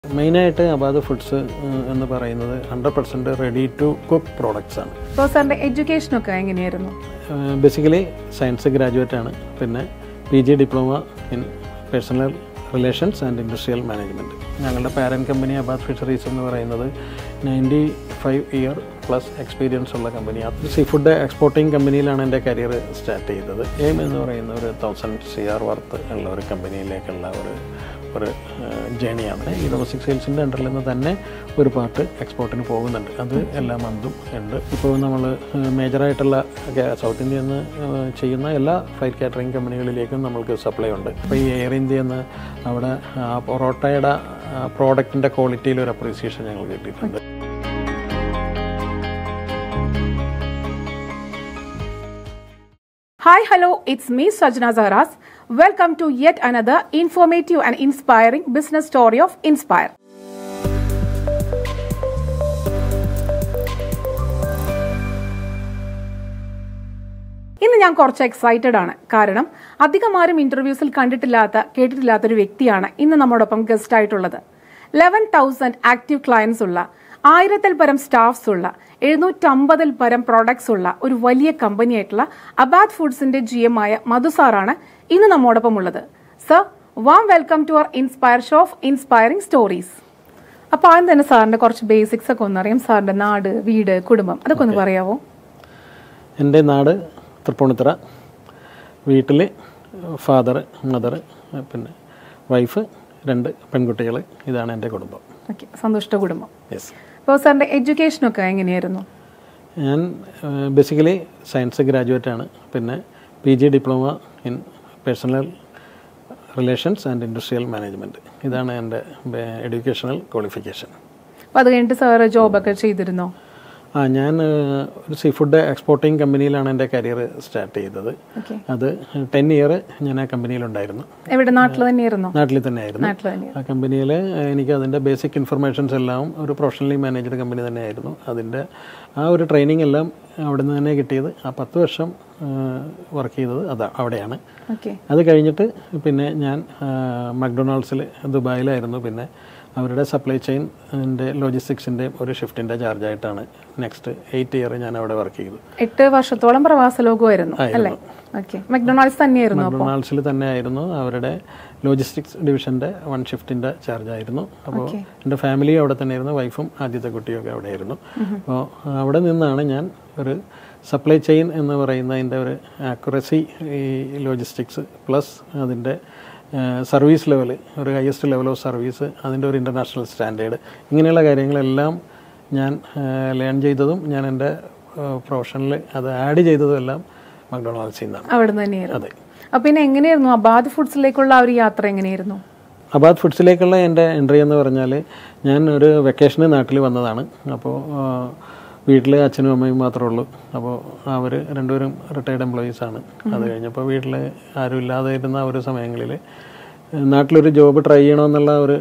മെയിനായിട്ട് അബാദ് ഫുഡ്സ് എന്ന് പറയുന്നത് hundred percent ready to cook products ആണ് അപ്പോൾ സാറിൻ്റെ എഡ്യൂക്കേഷനൊക്കെ എങ്ങനെയായിരുന്നു ബേസിക്കലി സയൻസ് ഗ്രാജുവേറ്റ് ആണ് പിന്നെ P G diploma in personal relations and industrial management ഞങ്ങളുടെ പാരൻറ്റ് കമ്പനി അബാദ് ഫിഷറീസ് എന്ന് പറയുന്നത് ninety five year plus experience ഉള്ള കമ്പനി അത് സീ ഫുഡ് എക്സ്പോർട്ടിംഗ് കമ്പനിയിലാണ് എൻ്റെ കരിയർ സ്റ്റാർട്ട് ചെയ്തത് എയിം എന്ന് പറയുന്ന ഒരു തൗസൻഡ് സി ആർ വർത്ത് ഉള്ള ഒരു കമ്പനിയിലേക്കുള്ള ഒരു ഒരു ജേണിയാണ് ഈ ഡൊമസ്റ്റിക് സെയിൽസിൻ്റെ അണ്ടറിൽ നിന്ന് തന്നെ ഒരു പാർട്ട് എക്സ്പോർട്ടിന് പോകുന്നുണ്ട് അത് എല്ലാ മന്തും ഉണ്ട് ഇപ്പോൾ നമ്മൾ മേജറായിട്ടുള്ള സൗത്ത് ഇന്ത്യയിൽ നിന്ന് ചെയ്യുന്ന എല്ലാ ഫ്ലൈറ്റ് കാറ്ററിംഗ് കമ്പനികളിലേക്കും നമ്മൾക്ക് സപ്ലൈ ഉണ്ട് ഇപ്പോൾ ഈ എയർ ഇന്ത്യയിൽ നിന്ന് അവിടെ ആ പൊറോട്ടയുടെ പ്രോഡക്റ്റിൻ്റെ ക്വാളിറ്റിയിൽ ഒരു അപ്രീസിയേഷൻ ഞങ്ങൾ കിട്ടിയിട്ടുണ്ട് Hi, hello, it's me, Sajna Zaras. Welcome to yet another informative and inspiring business story of Inspire. ഇന്ന് ഞാൻ കുറച്ച് എക്സൈറ്റഡ് ആണ് കാരണം അധികം ആരും ഇന്റർവ്യൂസിൽ കണ്ടിട്ടില്ലാത്ത കേട്ടിട്ടില്ലാത്ത ഒരു വ്യക്തിയാണ് ഇന്ന് നമ്മോടൊപ്പം ഗസ്റ്റ് ആയിട്ടുള്ളത് ലെവൻ തൗസൻഡ് ആക്റ്റീവ് ക്ലയൻസ് ഉള്ള ആയിരത്തിൽ പരം സ്റ്റാഫ്സ് ഉള്ള എഴുന്നൂറ്റമ്പതിൽ പരം പ്രോഡക്ട്സ് ഉള്ള ഒരു വലിയ കമ്പനിയായിട്ടുള്ള അബാദ് ഫുഡ്സിന്റെ ജി എം ആയ മധുസാറാണ് ഇന്ന് നമ്മോടൊപ്പം ഉള്ളത് sir warm welcome to our inspire show of inspiring stories അപ്പോൾ ആദ്യം തന്നെ സാറിന്റെ കുറച്ച് ബേസിക്സ് ഒക്കെ ഒന്നറിയാം സാറിന്റെ നാട് വീട് കുടുംബം അതൊക്കെ ഒന്ന് പറയാവോ എൻ്റെ നാട് തൃപ്പൂണിത്തറ വീട്ടിൽ ഫാദർ മദർ പിന്നെ വൈഫ് രണ്ട് പെൺകുട്ടികൾ ഇതാണ് എൻ്റെ കുടുംബം ഓക്കെ സന്തുഷ്ട കുടുംബം യെസ് അപ്പോൾ സാറിന്റെ എഡ്യൂക്കേഷനൊക്കെ എങ്ങനെയായിരുന്നു ഞാൻ ബേസിക്കലി സയൻസ് ഗ്രാജുവേറ്റ് ആണ് പിന്നെ P G diploma in personal relations and industrial management ഇതാണ് എൻ്റെ എഡ്യൂക്കേഷണൽ ക്വാളിഫിക്കേഷൻ അപ്പോൾ അത് കഴിഞ്ഞിട്ട് സാറ് ജോബൊക്കെ ചെയ്തിരുന്നോ ആ ഞാൻ ഏഹ്, ഒരു സീ ഫുഡ് എക്സ്പോർട്ടിംഗ് കമ്പനിയിലാണ് എൻ്റെ കരിയർ സ്റ്റാർട്ട് ചെയ്തത് ഓക്കെ അത് ടെൻ ഇയർ ഞാൻ ആ കമ്പനിയിലുണ്ടായിരുന്നു എവിടെ നാട്ടിൽ തന്നെയായിരുന്നോ നാട്ടിൽ തന്നെയായിരുന്നു നാട്ടിൽ തന്നെ ആ കമ്പനിയിൽ എനിക്ക് അതിൻ്റെ ബേസിക് ഇൻഫർമേഷൻസ് എല്ലാം ഒരു പ്രൊഫഷണലി മാനേജ്ഡ് കമ്പനി തന്നെയായിരുന്നു അതിൻ്റെ ആ ഒരു ട്രെയിനിങ് എല്ലാം അവിടെ നിന്ന് തന്നെ കിട്ടിയത് ആ പത്ത് വർഷം വർക്ക് ചെയ്തത് അതാ അവിടെയാണ് ഓക്കെ അത് കഴിഞ്ഞിട്ട് പിന്നെ ഞാൻ മക്ഡൊണാൾഡ്സിൽ ദുബായിലായിരുന്നു പിന്നെ അവരുടെ സപ്ലൈ ചെയിൻ്റെ ലോജിസ്റ്റിക്സിൻ്റെ ഒരു ഷിഫ്റ്റിൻ്റെ ചാർജായിട്ടാണ് നെക്സ്റ്റ് എയ്റ്റ് ഇയർ ഞാൻ അവിടെ വർക്ക് ചെയ്തു എട്ട് വർഷത്തോളം പ്രവാസ ലോകമായിരുന്നു അല്ലേ ഓക്കെ മക്ഡൊണാൾഡ്സ് തന്നെയായിരുന്നു അപ്പോൾ മക്ഡൊണാൾഡ്സിൽ തന്നെ ആയിരുന്നു അവരുടെ ലോജിസ്റ്റിക്സ് ഡിവിഷൻ്റെ വൺ ഷിഫ്റ്റിൻ്റെ ചാർജായിരുന്നു അപ്പോൾ എൻ്റെ ഫാമിലി അവിടെ തന്നെയായിരുന്നു വൈഫും ആദ്യത്തെ കുട്ടിയൊക്കെ അവിടെയായിരുന്നു അപ്പോൾ അവിടെ നിന്നാണ് ഞാൻ ഒരു സപ്ലൈ ചെയിൻ എന്ന് പറയുന്നതിൻ്റെ ഒരു ആക്യുറസി ഈ ലോജിസ്റ്റിക്സ് പ്ലസ് അതിൻ്റെ സർവീസ് ലെവൽ ഒരു ഹയസ്റ്റ് ലെവൽ ഓഫ് സർവീസ് അതിൻ്റെ ഒരു ഇൻ്റർനാഷണൽ സ്റ്റാൻഡേർഡ് ഇങ്ങനെയുള്ള കാര്യങ്ങളെല്ലാം ഞാൻ ലേൺ ചെയ്തതും ഞാൻ എൻ്റെ പ്രൊഫഷനിൽ അത് ആഡ് ചെയ്തതും എല്ലാം മക്ഡൊണാൾഡ്സിൽ നിന്നാണ് അവിടെ തന്നെയായിരുന്നു അതെ അപ്പൊ പിന്നെ എങ്ങനെയായിരുന്നു അബാദ് ഫുഡ്സിലേക്കുള്ള ആ ഒരു യാത്ര എങ്ങനെയായിരുന്നു അബാദ് ഫുഡ്സിലേക്കുള്ള എൻ്റെ എൻട്രി എന്ന് പറഞ്ഞാൽ ഞാൻ ഒരു വെക്കേഷന് നാട്ടിൽ വന്നതാണ് അപ്പോൾ വീട്ടിൽ അച്ഛനും അമ്മയും മാത്രമേ ഉള്ളൂ അപ്പോൾ അവർ രണ്ടുപേരും റിട്ടയർഡ് എംപ്ലോയീസ് ആണ് അത് കഴിഞ്ഞപ്പോൾ വീട്ടിൽ ആരും ഇല്ലാതെ ഇരുന്ന ഒരു സമയങ്ങളിൽ നാട്ടിലൊരു ജോബ് ട്രൈ ചെയ്യണമെന്നുള്ള ഒരു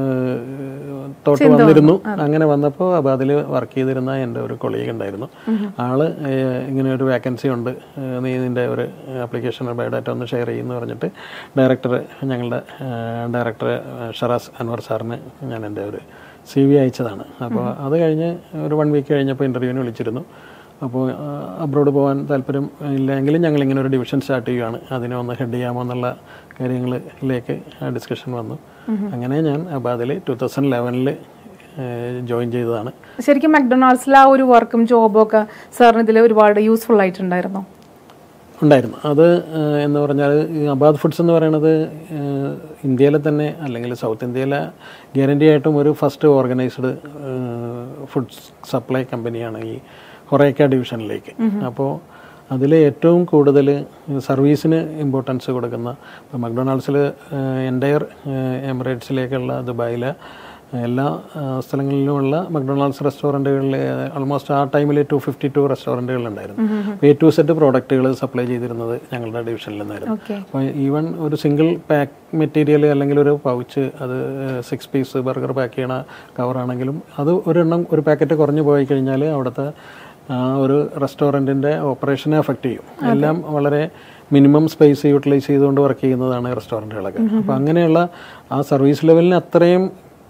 തോട്ട് വന്നിരുന്നു അങ്ങനെ വന്നപ്പോൾ അബാദിൽ വർക്ക് ചെയ്തിരുന്ന എൻ്റെ ഒരു കൊളീഗ് ഉണ്ടായിരുന്നു ആള് ഏഹ്, ഇങ്ങനെ ഒരു വേക്കൻസി ഉണ്ട് ഏഹ്, നീ ഇതിൻ്റെ ഒരു ആപ്ലിക്കേഷൻ ബയോഡാറ്റ ഒന്ന് ഷെയർ ചെയ്യുമെന്ന് പറഞ്ഞിട്ട് ഡയറക്ടർ ഞങ്ങളുടെ ഡയറക്ടർ ഷറാസ് അൻവർ സാറിന് ഞാൻ എൻ്റെ ഒരു സി വി അയച്ചതാണ് അപ്പോൾ അത് കഴിഞ്ഞ് ഒരു വൺ വീക്ക് കഴിഞ്ഞപ്പോൾ ഇൻ്റർവ്യൂവിന് വിളിച്ചിരുന്നു അപ്പോൾ അബ്രോഡ് പോകാൻ താല്പര്യം ഇല്ലെങ്കിലും ഞങ്ങളിങ്ങനെ ഒരു ഡിവിഷൻ സ്റ്റാർട്ട് ചെയ്യുകയാണ് അതിനെ ഒന്ന് ഹെഡ് ചെയ്യാമോ എന്നുള്ള കാര്യങ്ങളിലേക്ക് ഡിസ്കഷൻ വന്നു അങ്ങനെ ഞാൻ അബാദിൽ ടു തൗസൻഡ് ലെവനിൽ ജോയിൻ ചെയ്തതാണ് ശരിക്കും മക്ഡൊണാൾഡ്സിലെ ആ ഒരു വർക്കും ജോബും ഒക്കെ സാറിന് ഇതിൽ ഒരുപാട് യൂസ്ഫുൾ ആയിട്ടുണ്ടായിരുന്നോ ഉണ്ടായിരുന്നു അത് ഏഹ്, എന്ന് പറഞ്ഞാൽ ഈ അബാദ് ഫുഡ്സ് എന്ന് പറയുന്നത് ഏഹ്, ഇന്ത്യയിലെ തന്നെ അല്ലെങ്കിൽ സൗത്ത് ഇന്ത്യയിലെ ഗ്യാരണ്ടി ആയിട്ടും ഒരു ഫസ്റ്റ് ഓർഗനൈസ്ഡ് ഫുഡ് സപ്ലൈ കമ്പനിയാണ് ഈ ഹൊറേക്ക ഡിവിഷനിലേക്ക് അപ്പോൾ അതിൽ ഏറ്റവും കൂടുതൽ സർവീസിന് ഇമ്പോർട്ടൻസ് കൊടുക്കുന്ന ഇപ്പോൾ മക്ഡൊണാൾഡ്സിൽ എൻ്റയർ എമിറേറ്റ്സിലേക്കുള്ള ദുബായിലെ എല്ലാ ആ, സ്ഥലങ്ങളിലുമുള്ള മക്ഡൊണാൾഡ്സ് റെസ്റ്റോറൻറ്റുകളിൽ ഓൾമോസ്റ്റ് ആ ടൈമിൽ ടു ഫിഫ്റ്റി ടു റെസ്റ്റോറൻറ്റുകൾ ഉണ്ടായിരുന്നു എ ടു സെറ്റ് പ്രോഡക്റ്റുകൾ സപ്ലൈ ചെയ്തിരുന്നത് ഞങ്ങളുടെ ഡിവിഷനിൽ നിന്നായിരുന്നു ഓക്കെ അപ്പോൾ ഈവൻ ഒരു സിംഗിൾ പാക്ക് മെറ്റീരിയൽ അല്ലെങ്കിൽ ഒരു പൗച്ച് അത് സിക്സ് പീസ് ബർഗർ പാക്ക് ചെയ്യണ കവറാണെങ്കിലും അത് ഒരെണ്ണം ഒരു പാക്കറ്റ് കുറഞ്ഞു പോയി കഴിഞ്ഞാൽ അവിടുത്തെ ആ ഒരു റെസ്റ്റോറൻറ്റിൻ്റെ ഓപ്പറേഷനെ അഫക്റ്റ് ചെയ്യും എല്ലാം വളരെ മിനിമം സ്പേസ് യൂട്ടിലൈസ് ചെയ്തുകൊണ്ട് വർക്ക് ചെയ്യുന്നതാണ് റെസ്റ്റോറൻറ്റുകളൊക്കെ അപ്പോൾ അങ്ങനെയുള്ള ആ സർവീസ് ലെവലിന് അത്രയും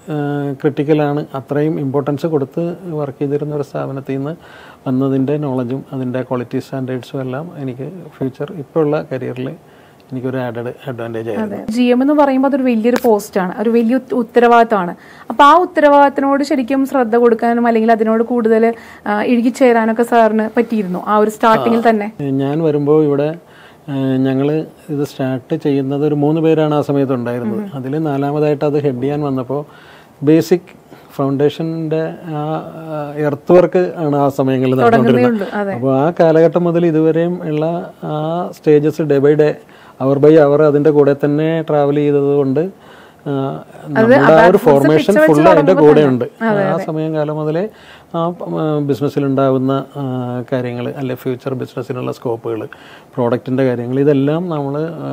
ക്രിട്ടിക്കലാണ് അത്രയും ഇമ്പോർട്ടൻസ് കൊടുത്ത് വർക്ക് ചെയ്തിരുന്ന ഒരു സ്ഥാപനത്തിൽ നിന്ന് വന്നതിൻ്റെ നോളജും അതിൻ്റെ ക്വാളിറ്റി സ്റ്റാൻഡേർഡ്സും എല്ലാം എനിക്ക് ഫ്യൂച്ചർ ഇപ്പോൾ ഉള്ള കരിയറിൽ എനിക്കൊരു ആഡഡ് അഡ്വാൻറ്റേജ് ആയിരുന്നു ജി എം എന്ന് പറയുമ്പോൾ അതൊരു വലിയൊരു പോസ്റ്റാണ് ഒരു വലിയ ഉത്ത- ഉത്തരവാദിത്തമാണ് അപ്പോൾ ആ ഉത്തരവാദിത്തത്തിനോട് ശരിക്കും ശ്രദ്ധ കൊടുക്കാനും അല്ലെങ്കിൽ അതിനോട് കൂടുതൽ ഇഴുകിച്ചേരാനൊക്കെ സാറിന് പറ്റിയിരുന്നു ആ ഒരു സ്റ്റാർട്ടിങ്ങിൽ തന്നെ ഞാൻ വരുമ്പോൾ ഇവിടെ ഞങ്ങൾ ഇത് സ്റ്റാർട്ട് ചെയ്യുന്നത് ഒരു മൂന്ന് പേരാണ് ആ സമയത്ത് ഉണ്ടായിരുന്നത് അതിൽ നാലാമതായിട്ട് അത് ഹെഡ് ചെയ്യാൻ വന്നപ്പോൾ ബേസിക് ഫൗണ്ടേഷൻ്റെ ആ എർത്ത് വർക്ക് ആണ് ആ സമയങ്ങളിൽ നടന്നുകൊണ്ടിരുന്നത് ഉള്ളൂ അതെ അപ്പോൾ ആ കാലഘട്ടം മുതൽ ഇതുവരെയും ഉള്ള ആ stages day by day hour by hour അതിൻ്റെ കൂടെ തന്നെ ട്രാവൽ ചെയ്തത് കൊണ്ട് ആ, നമ്മുടെ ആ ഒരു ഫോർമേഷൻ ഫുൾ അതിൻ്റെ കൂടെ ഉണ്ട് ആ സമയം കാലം മുതലേ ആ ബിസിനസ്സിലുണ്ടാകുന്ന കാര്യങ്ങൾ അല്ലെ ഫ്യൂച്ചർ ബിസിനസ്സിനുള്ള സ്കോപ്പുകൾ പ്രോഡക്റ്റിൻ്റെ കാര്യങ്ങൾ ഇതെല്ലാം നമ്മൾ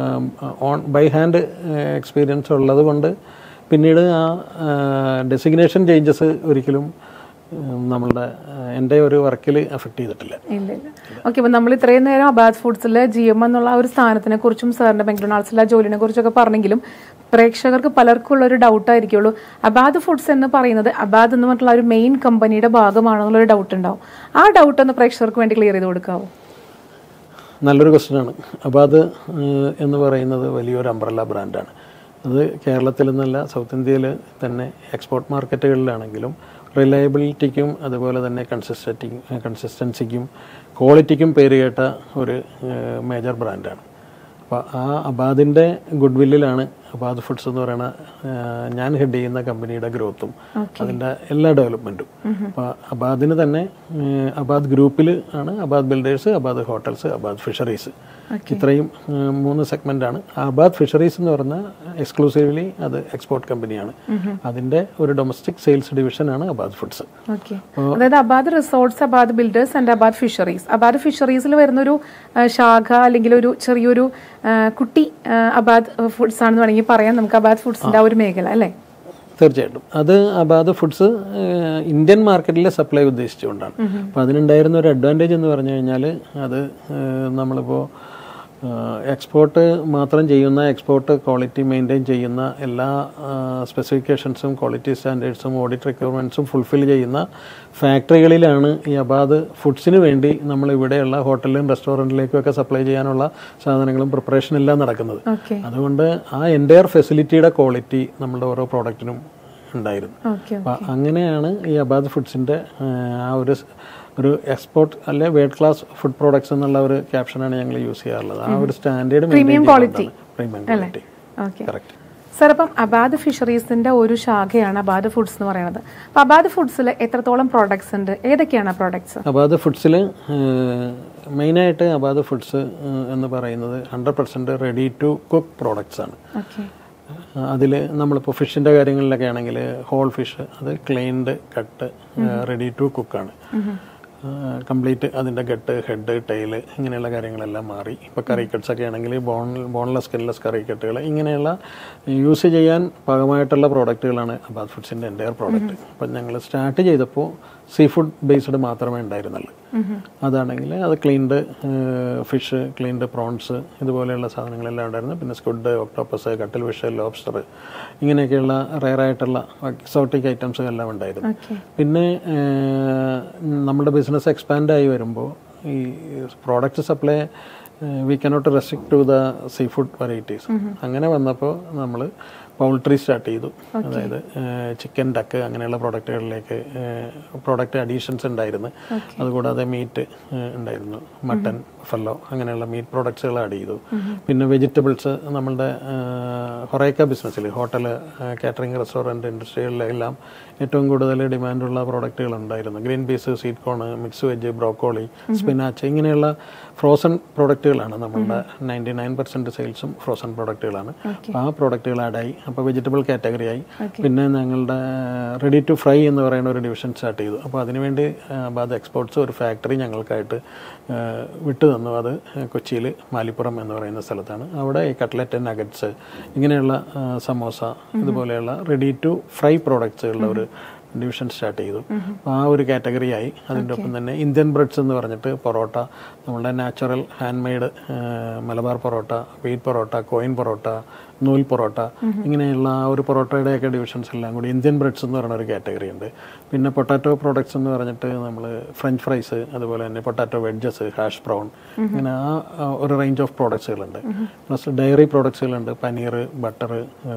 ഓൺ ബൈ ഹാൻഡ് എക്സ്പീരിയൻസ് ഉള്ളത് കൊണ്ട് പിന്നീട് ആ ഡെസിഗ്നേഷൻ ചേഞ്ചസ് ഒരിക്കലും ഉം, നമ്മളുടെ ആ, എൻ്റെ ഒരു വർക്കിൽ അഫക്റ്റ് ചെയ്തിട്ടില്ല ഇല്ല ഇല്ല ഓക്കെ അപ്പം നമ്മൾ ഇത്രയും നേരം അബാദ് ഫുഡ്സിലെ ജി എം എന്നുള്ള ആ ഒരു സ്ഥാനത്തിനെ കുറിച്ചും സാറിന്റെ മെക്ഡൊണാൾഡ്സിലെ ജോലിനെ കുറിച്ചൊക്കെ പറഞ്ഞെങ്കിലും പ്രേക്ഷകർക്ക് പലർക്കും ഉള്ള ഒരു ഡൗട്ട് ആയിരിക്കുള്ളൂ അബാദ് ഫുഡ്സ് എന്ന് പറയുന്നത് അബാദ് എന്ന് പറഞ്ഞിട്ടുള്ള ആ ഒരു മെയിൻ കമ്പനിയുടെ ഭാഗമാണോ എന്നുള്ളൊരു ഡൗട്ട് ഉണ്ടാവും ആ ഡൗട്ട് ഒന്ന് പ്രേക്ഷകർക്ക് വേണ്ടി ക്ലിയർ ചെയ്ത് കൊടുക്കാവോ നല്ലൊരു ക്വസ്റ്റ്യനാണ് അപ്പോൾ അത് ഏഹ്, എന്ന് പറയുന്നത് വലിയൊരു അംബ്രല്ല ബ്രാൻഡാണ് അത് കേരളത്തിൽ നിന്നല്ല സൗത്ത് ഇന്ത്യയിൽ തന്നെ എക്സ്പോർട്ട് മാർക്കറ്റുകളിലാണെങ്കിലും റിലയബിലിറ്റിക്കും അതുപോലെ തന്നെ കൺസിസ്റ്റൻറ്റി കൺസിസ്റ്റൻസിക്കും ക്വാളിറ്റിക്കും പേര് കേട്ട ഒരു മേജർ ബ്രാൻഡാണ് അപ്പോൾ ആ അബാദിൻ്റെ ഗുഡ് വില്ലിലാണ് അബാദ് ഫുഡ്സ് എന്ന് പറയുന്ന ഏഹ്, ഞാൻ ഹെഡ് ചെയ്യുന്ന കമ്പനിയുടെ ഗ്രോത്തും അതിൻ്റെ എല്ലാ ഡെവലപ്മെൻറ്റും അപ്പോൾ അബാദിന് തന്നെ ഏഹ്, അബാദ് ഗ്രൂപ്പിൽ ആണ് Abad builders Abad hotels Abad fisheries ഇത്രയും ഏഹ്, മൂന്ന് സെഗ്മെൻ്റ് ആണ് അബാദ് ഫിഷറീസ് എന്ന് പറഞ്ഞാൽ എക്സ്ക്ലൂസീവ്ലി അത് എക്സ്പോർട്ട് കമ്പനിയാണ് അതിൻ്റെ ഒരു ഡൊമസ്റ്റിക് സെയിൽസ് ഡിവിഷനാണ് അബാദ് ഫുഡ്സ് ഓക്കെ അതായത് Abad resorts Abad builders and Abad fisheries Abad ഫിഷറീസിൽ വരുന്ന ഒരു ആ, ശാഖ അല്ലെങ്കിൽ ഒരു ചെറിയൊരു ആ, കുട്ടി ആ, അബാദ് ഫുഡ്സ് ആണെന്ന് വേണമെങ്കിൽ പറയാം നമുക്ക് അബാദ് ഫുഡ്സിന്റെ ആ ഒരു മേഖല അല്ലേ തീർച്ചയായിട്ടും അത് അബാദ് ഫുഡ്സ് ഏഹ്, ഇന്ത്യൻ മാർക്കറ്റിലെ സപ്ലൈ ഉദ്ദേശിച്ചുകൊണ്ടാണ് അപ്പോൾ അതിനുണ്ടായിരുന്ന ഒരു അഡ്വാൻറ്റേജ് എന്ന് പറഞ്ഞു കഴിഞ്ഞാൽ അത് ഏഹ്, നമ്മളിപ്പോൾ എക്സ്പോർട്ട് മാത്രം ചെയ്യുന്ന എക്സ്പോർട്ട് ക്വാളിറ്റി മെയിൻറ്റെയിൻ ചെയ്യുന്ന എല്ലാ സ്പെസിഫിക്കേഷൻസും ക്വാളിറ്റി സ്റ്റാൻഡേർഡ്സും ഓഡിറ്റ് റിക്വയർമെൻറ്റ്സും ഫുൾഫിൽ ചെയ്യുന്ന ഫാക്ടറികളിലാണ് ഈ അബാദ് ഫുഡ്സിന് വേണ്ടി നമ്മൾ ഇവിടെയുള്ള ഹോട്ടലിലും റെസ്റ്റോറൻറ്റിലേക്കും ഒക്കെ സപ്ലൈ ചെയ്യാനുള്ള സാധനങ്ങളും പ്രിപ്പറേഷൻ എല്ലാം നടക്കുന്നത് ഓക്കെ അതുകൊണ്ട് ആ എൻ്റയർ ഫെസിലിറ്റിയുടെ ക്വാളിറ്റി നമ്മുടെ ഓരോ പ്രോഡക്റ്റിനും ഉണ്ടായിരുന്നു ഓക്കെ അപ്പം അങ്ങനെയാണ് ഈ അബാദ് ഫുഡ്സിൻ്റെ ആ ഒരു സ്- ഒരു എക്സ്പോർട്ട് അല്ലെ വേൾഡ് ക്ലാസ് ഫുഡ് പ്രോഡക്ട്സ് എന്നുള്ള ഒരു ക്യാപ്ഷനാണ് ഞങ്ങൾ യൂസ് ചെയ്യാറുള്ളത് ആ ഒരു standard Premium quality. Premium quality okay correct sir അപ്പം അബാദ് ഫിഷറീസിന്റെ ഒരു ശാഖയാണ് അബാദ് ഫുഡ്സ് എന്ന് പറയുന്നത് അപ്പൊ അബാദ് ഫുഡ്സിൽ എത്രത്തോളം പ്രോഡക്ട്സ് ഉണ്ട് ഏതൊക്കെയാണ് ആ പ്രോഡക്ട്സ് അബാദ് ഫുഡ്സിൽ മെയിനായിട്ട് അബാദ് ഫുഡ്സ് എന്ന് പറയുന്നത് hundred percent ready to cook products ആണ് ഓക്കെ അതിൽ നമ്മളിപ്പോൾ ഫിഷിൻ്റെ കാര്യങ്ങളിലൊക്കെ ആണെങ്കിൽ ഹോൾ ഫിഷ് അത് ക്ലീൻഡ് കട്ട് റെഡി ടു കുക്കാണ് കംപ്ലീറ്റ് അതിൻ്റെ ഗട്ട് ഹെഡ് ടൈല് ഇങ്ങനെയുള്ള കാര്യങ്ങളെല്ലാം മാറി ഇപ്പോൾ കറി കട്ട്സ് ഒക്കെ ആണെങ്കിൽ ബോൺ ബോൺലെസ് സ്കിൻലെസ് കറി കട്ടുകൾ ഇങ്ങനെയുള്ള യൂസ് ചെയ്യാൻ പാകമായിട്ടുള്ള പ്രോഡക്റ്റുകളാണ് അബാദ് ഫുഡ്സിൻ്റെ എൻ്റയർ പ്രോഡക്റ്റ് അപ്പം ഞങ്ങൾ സ്റ്റാർട്ട് ചെയ്തപ്പോൾ സീ ഫുഡ് ബേസ്ഡ് മാത്രമേ ഉണ്ടായിരുന്നുള്ളൂ അതാണെങ്കിൽ അത് ക്ലീൻഡ് ഫിഷ് ക്ലീൻഡ് പ്രോൺസ് ഇതുപോലെയുള്ള സാധനങ്ങളെല്ലാം ഉണ്ടായിരുന്നു പിന്നെ squid octopus cuttlefish lobster ഇങ്ങനെയൊക്കെയുള്ള റയറായിട്ടുള്ള എക്സോട്ടിക് ഐറ്റംസ് എല്ലാം ഉണ്ടായിരുന്നു ഓക്കെ പിന്നെ ഏഹ്, നമ്മുടെ ബിസിനസ് എക്സ്പാൻഡ് ആയി വരുമ്പോൾ ഈ product supply we cannot restrict to the seafood varieties അങ്ങനെ വന്നപ്പോൾ നമ്മൾ പൗൾട്രി സ്റ്റാർട്ട് ചെയ്തു അതായത് ചിക്കൻ ഡക്ക് അങ്ങനെയുള്ള പ്രോഡക്റ്റുകളിലേക്ക് പ്രോഡക്റ്റ് അഡീഷൻസ് ഉണ്ടായിരുന്നു അതുകൂടാതെ മീറ്റ് ഉണ്ടായിരുന്നു മട്ടൻ ഫല്ലോ അങ്ങനെയുള്ള മീറ്റ് പ്രോഡക്ട്സുകൾ ആഡ് ചെയ്തു പിന്നെ വെജിറ്റബിൾസ് നമ്മളുടെ ഹൊറേക്ക ബിസിനസ്സിൽ ഹോട്ടൽ കാറ്ററിംഗ് റെസ്റ്റോറൻറ്റ് ഇൻഡസ്ട്രികളിലെല്ലാം ഏറ്റവും കൂടുതൽ ഡിമാൻഡുള്ള പ്രോഡക്റ്റുകൾ ഉണ്ടായിരുന്നു green peas sweet corn mix veg broccoli spinach ഇങ്ങനെയുള്ള ഫ്രോസൺ പ്രോഡക്റ്റുകളാണ് നമ്മളുടെ നയൻറ്റി നയൻ പെർസെൻറ്റ് സെയിൽസും ഫ്രോസൺ പ്രോഡക്റ്റുകളാണ് അപ്പോൾ ആ പ്രോഡക്റ്റുകൾ ആഡായി അപ്പോൾ വെജിറ്റബിൾ കാറ്റഗറി ആയി പിന്നെ ഞങ്ങളുടെ റെഡി ടു ഫ്രൈ എന്ന് പറയുന്ന ഒരു ഡിവിഷൻ സ്റ്റാർട്ട് ചെയ്തു അപ്പോൾ അതിനുവേണ്ടി ബാദ് എക്സ്പോർട്സ് ഒരു ഫാക്ടറി ഞങ്ങൾക്കായിട്ട് ആ, വിട്ടു തന്നു അത് കൊച്ചിയിൽ മാലിപ്പുറം എന്ന് പറയുന്ന സ്ഥലത്താണ് അവിടെ ഈ കട്ട്ലറ്റ് നഗറ്റ്സ് ഇങ്ങനെയുള്ള ആ, സമോസ ഇതുപോലെയുള്ള റെഡി ടു ഫ്രൈ പ്രോഡക്ട്സുകളുടെ ഒരു ഡിവിഷൻ സ്റ്റാർട്ട് ചെയ്തു അപ്പോൾ ആ ഒരു കാറ്റഗറി ആയി അതിൻ്റെ ഒപ്പം തന്നെ ഇന്ത്യൻ ബ്രെഡ്സ് എന്ന് പറഞ്ഞിട്ട് പൊറോട്ട നമ്മളുടെ natural handmade Malabar parotta wheat parotta coin parotta നൂൽ പൊറോട്ട ഇങ്ങനെയുള്ള ആ ഒരു പൊറോട്ടയുടെയൊക്കെ ഡിവിഷൻസ് എല്ലാം കൂടി ഇന്ത്യൻ ബ്രെഡ്സ് എന്ന് പറയുന്ന ഒരു കാറ്റഗറി ഉണ്ട് പിന്നെ പൊട്ടാറ്റോ പ്രോഡക്ട്സ് എന്ന് പറഞ്ഞിട്ട് നമ്മൾ ഫ്രഞ്ച് ഫ്രൈസ് അതുപോലെ തന്നെ പൊട്ടാറ്റോ വെഡ്ജസ് ഹാഷ് ബ്രൗൺ ഇങ്ങനെ ആ ആ ഒരു റേഞ്ച് ഓഫ് പ്രോഡക്ട്സുകളുണ്ട് പ്ലസ് ഡയറി പ്രോഡക്ട്സുകളുണ്ട് പനീർ ബട്ടർ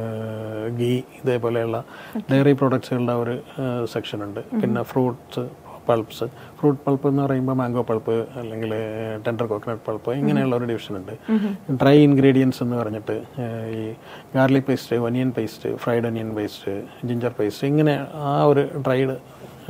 ഗീ ഇതേപോലെയുള്ള ഡയറി പ്രോഡക്ട്സുകളുടെ ഒരു സെക്ഷൻ ഉണ്ട് പിന്നെ ഫ്രൂട്ട്സ് പൾപ്സ് ഫ്രൂട്ട് പൾപ്പ് എന്ന് പറയുമ്പോൾ മാംഗോ പൾപ്പ് അല്ലെങ്കിൽ ടെൻഡർ കോക്കനട്ട് പൾപ്പ് ഇങ്ങനെയുള്ള ഒരു ഡിവിഷൻ ഉണ്ട് ഡ്രൈ ഇൻഗ്രീഡിയൻസ് എന്ന് പറഞ്ഞിട്ട് ഏഹ്, ഈ garlic paste onion paste fried onion paste ginger paste ഇങ്ങനെ ആ ഒരു ഡ്രൈഡ്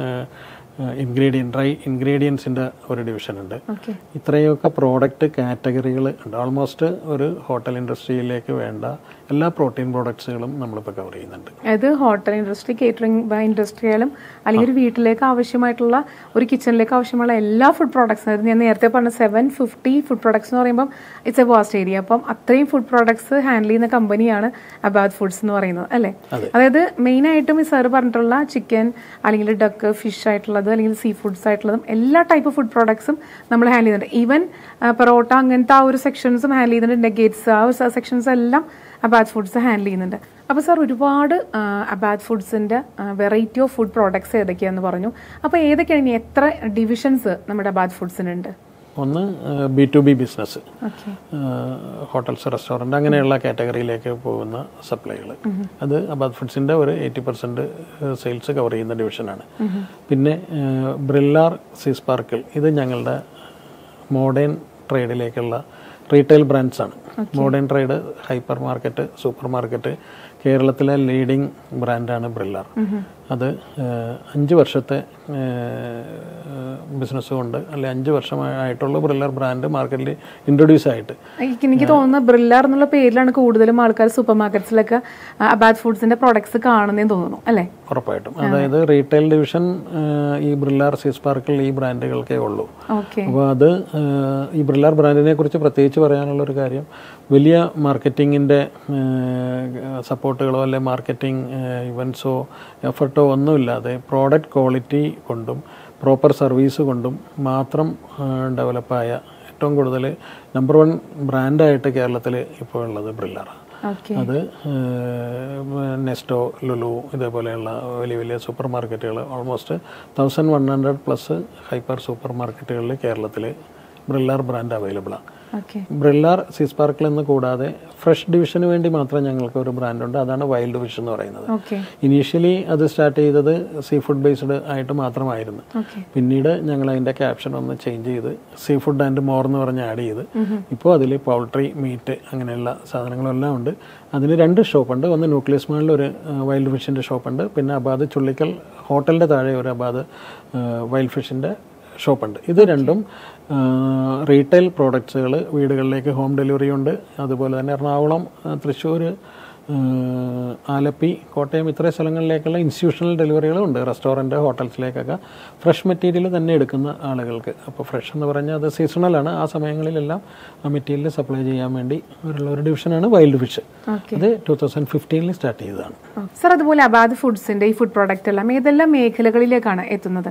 ഇൻഗ്രീഡിയൻ ഡ്രൈ ഇൻഗ്രീഡിയൻസിൻ്റെ ഒരു ഡിവിഷൻ ഉണ്ട് ഓക്കെ ഇത്രയൊക്കെ പ്രോഡക്റ്റ് കാറ്റഗറികൾ ഉണ്ട് ഓൾമോസ്റ്റ് ഒരു ഹോട്ടൽ ഇൻഡസ്ട്രിയിലേക്ക് വേണ്ട എല്ലാ പ്രോട്ടീൻ പ്രോഡക്ട്സുകളും നമ്മളിപ്പോൾ കവർ ചെയ്യുന്നുണ്ട് അതായത് ഹോട്ടൽ ഇൻഡസ്ട്രി കേറ്ററിംഗ് ഇൻഡസ്ട്രിയാലും അല്ലെങ്കിൽ ഒരു വീട്ടിലേക്ക് ആവശ്യമായിട്ടുള്ള ഒരു കിച്ചണിലേക്ക് ആവശ്യമുള്ള എല്ലാ ഫുഡ് പ്രോഡക്ട്സും അതായത് ഞാൻ നേരത്തെ പറഞ്ഞ സെവൻ ഫിഫ്റ്റി ഫുഡ് പ്രോഡക്ട്സ് എന്ന് പറയുമ്പോൾ ഇറ്റ്സ് എ വാസ്റ്റ് ഏരിയ അപ്പം അത്രയും ഫുഡ് പ്രോഡക്ട്സ് ഹാൻഡിൽ ചെയ്യുന്ന കമ്പനിയാണ് അബാദ് ഫുഡ്സ് എന്ന് പറയുന്നത് അല്ലേ അതായത് മെയിൻ ആയിട്ടും ഈ സാർ പറഞ്ഞിട്ടുള്ള ചിക്കൻ അല്ലെങ്കിൽ ഡക്ക് ഫിഷ് ആയിട്ടുള്ളത് അല്ലെങ്കിൽ സീ ഫുഡ്സ് ആയിട്ടുള്ളതും എല്ലാ ടൈപ്പ് ഫുഡ് പ്രോഡക്ട്സും നമ്മൾ ഹാൻഡിൽ ചെയ്യുന്നുണ്ട് ഈവൻ പൊറോട്ട അങ്ങനത്തെ ആ ഒരു സെക്ഷൻസും ഹാൻഡിൽ ചെയ്യുന്നുണ്ട് നെഗേറ്റ്സ് ആ ഒരു സെക്ഷൻസ് എല്ലാം അബാദ് ഫുഡ്സ് ഹാൻഡിൽ ചെയ്യുന്നുണ്ട് അപ്പോൾ സാർ ഒരുപാട് അബാദ് ഫുഡ്സിൻ്റെ വെറൈറ്റി ഓഫ് ഫുഡ് പ്രോഡക്ട്സ് ഏതൊക്കെയാണെന്ന് പറഞ്ഞു അപ്പോൾ ഏതൊക്കെയാണ് ഇനി എത്ര ഡിവിഷൻസ് നമ്മുടെ അബാദ് ഫുഡ്സിനുണ്ട് ഒന്ന് B to B business okay hotels restaurant അങ്ങനെയുള്ള കാറ്റഗറിയിലേക്ക് പോകുന്ന സപ്ലൈകൾ അത് അബാദ് ഫുഡ്സിൻ്റെ ഒരു എയ്റ്റി പെർസെൻറ്റ് സെയിൽസ് കവർ ചെയ്യുന്ന ഡിവിഷനാണ് പിന്നെ ബ്രില്ലാർ സീസ് പാർക്കിൾ ഇത് ഞങ്ങളുടെ മോഡേൺ ട്രേഡിലേക്കുള്ള റീറ്റെയിൽ ബ്രാൻഡ്സ് ആണ് modern trade hypermarket supermarket കേരളത്തിലെ ലീഡിംഗ് ബ്രാൻഡാണ് ബ്രില്ലാർ അത് ഏഹ്, അഞ്ച് വർഷത്തെ ബിസിനസ് കൊണ്ട് അല്ലെ അഞ്ച് വർഷമായിട്ടുള്ള ബ്രില്ലർ ബ്രാൻഡ് മാർക്കറ്റിൽ ഇൻട്രൊഡ്യൂസ് ആയിട്ട് എനിക്ക് എനിക്ക് തോന്നുന്നത് ബ്രില്ലാർ എന്നുള്ള പേരിലാണ് കൂടുതലും ആൾക്കാർ സൂപ്പർ മാർക്കറ്റ്സിലൊക്കെ അബാദ് ഫുഡ്സിന്റെ പ്രോഡക്ട്സ് കാണുന്നതെന്ന് തോന്നുന്നു അല്ലേ ഉറപ്പായിട്ടും അതായത് റീറ്റെയിൽ ഡിവിഷൻ ഏഹ്, ഈ ബ്രില്ലാർ സീസ് പാർക്കിൽ ഈ ബ്രാൻഡുകൾക്കേ ഉള്ളൂ ഓക്കെ അപ്പോൾ അത് ഏഹ്, ഈ ബ്രില്ലാർ ബ്രാൻഡിനെ കുറിച്ച് പ്രത്യേകിച്ച് പറയാനുള്ള ഒരു കാര്യം വലിയ മാർക്കറ്റിങ്ങിൻ്റെ സപ്പോർട്ടുകളോ അല്ലെ മാർക്കറ്റിംഗ് ഇവൻസോ എഫർട്ടോ ഒന്നുമില്ലാതെ പ്രോഡക്റ്റ് ക്വാളിറ്റി കൊണ്ടും പ്രോപ്പർ സർവീസ് കൊണ്ടും മാത്രം ഡെവലപ്പായ ഏറ്റവും കൂടുതൽ നമ്പർ വൺ ബ്രാൻഡായിട്ട് കേരളത്തിൽ ഇപ്പോൾ ഉള്ളത് ബ്രില്ലാറാണ് ഓക്കെ അത് നെസ്റ്റോ ലുലു ഇതേപോലെയുള്ള വലിയ വലിയ supermarkets almost thousand one hundred plus hyper സൂപ്പർ മാർക്കറ്റുകളിൽ കേരളത്തിൽ ബ്രില്ലാർ ബ്രാൻഡ് അവൈലബിളാണ് ഓക്കെ ബ്രില്ലാർ സീസ് പാർക്കിൽ നിന്ന് കൂടാതെ ഫ്രഷ് ഡിവിഷന് വേണ്ടി മാത്രം ഞങ്ങൾക്ക് ഒരു ബ്രാൻഡുണ്ട് അതാണ് വൈൽഡ് വിഷ് എന്ന് പറയുന്നത് ഓക്കെ ഇനീഷ്യലി അത് സ്റ്റാർട്ട് ചെയ്തത് സീ ഫുഡ് ബേസ്ഡ് ആയിട്ട് മാത്രമായിരുന്നു ഓക്കെ പിന്നീട് ഞങ്ങൾ അതിൻ്റെ ക്യാപ്ഷൻ ഒന്ന് ചേഞ്ച് ചെയ്ത് സീ ഫുഡ് ആൻഡ് മോർ എന്ന് പറഞ്ഞ് ആഡ് ചെയ്ത് ഇപ്പോൾ അതിൽ പൗൾട്രി മീറ്റ് അങ്ങനെയുള്ള സാധനങ്ങളെല്ലാം ഉണ്ട് അതിന് രണ്ട് ഷോപ്പുണ്ട് ഒന്ന് ന്യൂക്ലിയസ് മാളിൽ ഒരു വൈൽഡ് ഫിഷിൻ്റെ ഷോപ്പുണ്ട് പിന്നെ അബാദ് ചുള്ളിക്കൽ ഹോട്ടലിൻ്റെ താഴെ ഒരു അബാദ് വൈൽഡ് ഫിഷിൻ്റെ ഷോപ്പുണ്ട് ഇത് രണ്ടും റീറ്റെയിൽ പ്രോഡക്ട്സുകൾ വീടുകളിലേക്ക് ഹോം ഡെലിവറി ഉണ്ട് അതുപോലെ തന്നെ എറണാകുളം തൃശ്ശൂർ ആലപ്പി കോട്ടയം ഇത്രയും സ്ഥലങ്ങളിലേക്കുള്ള ഇൻസ്റ്റിറ്റ്യൂഷണൽ ഡെലിവറികളും ഉണ്ട് റെസ്റ്റോറൻറ്റ് ഹോട്ടൽസിലേക്കൊക്കെ ഫ്രഷ് മെറ്റീരിയൽ തന്നെ എടുക്കുന്ന ആളുകൾക്ക് അപ്പോൾ ഫ്രഷ് എന്ന് പറഞ്ഞാൽ അത് സീസണലാണ് ആ സമയങ്ങളിലെല്ലാം ആ മെറ്റീരിയൽ സപ്ലൈ ചെയ്യാൻ വേണ്ടി ഉള്ള ഒരു ഡിവിഷനാണ് വൈൽഡ് ഫിഷ് ഓക്കെ അത് ടൂ തൗസൻഡ് ഫിഫ്റ്റീനിൽ സ്റ്റാർട്ട് ചെയ്തതാണ് സർ അതുപോലെ അബാദ് ഫുഡ്സിന്റെ ഈ ഫുഡ് പ്രോഡക്റ്റ് എല്ലാം ഏതെല്ലാം മേഖലകളിലേക്കാണ് എത്തുന്നത്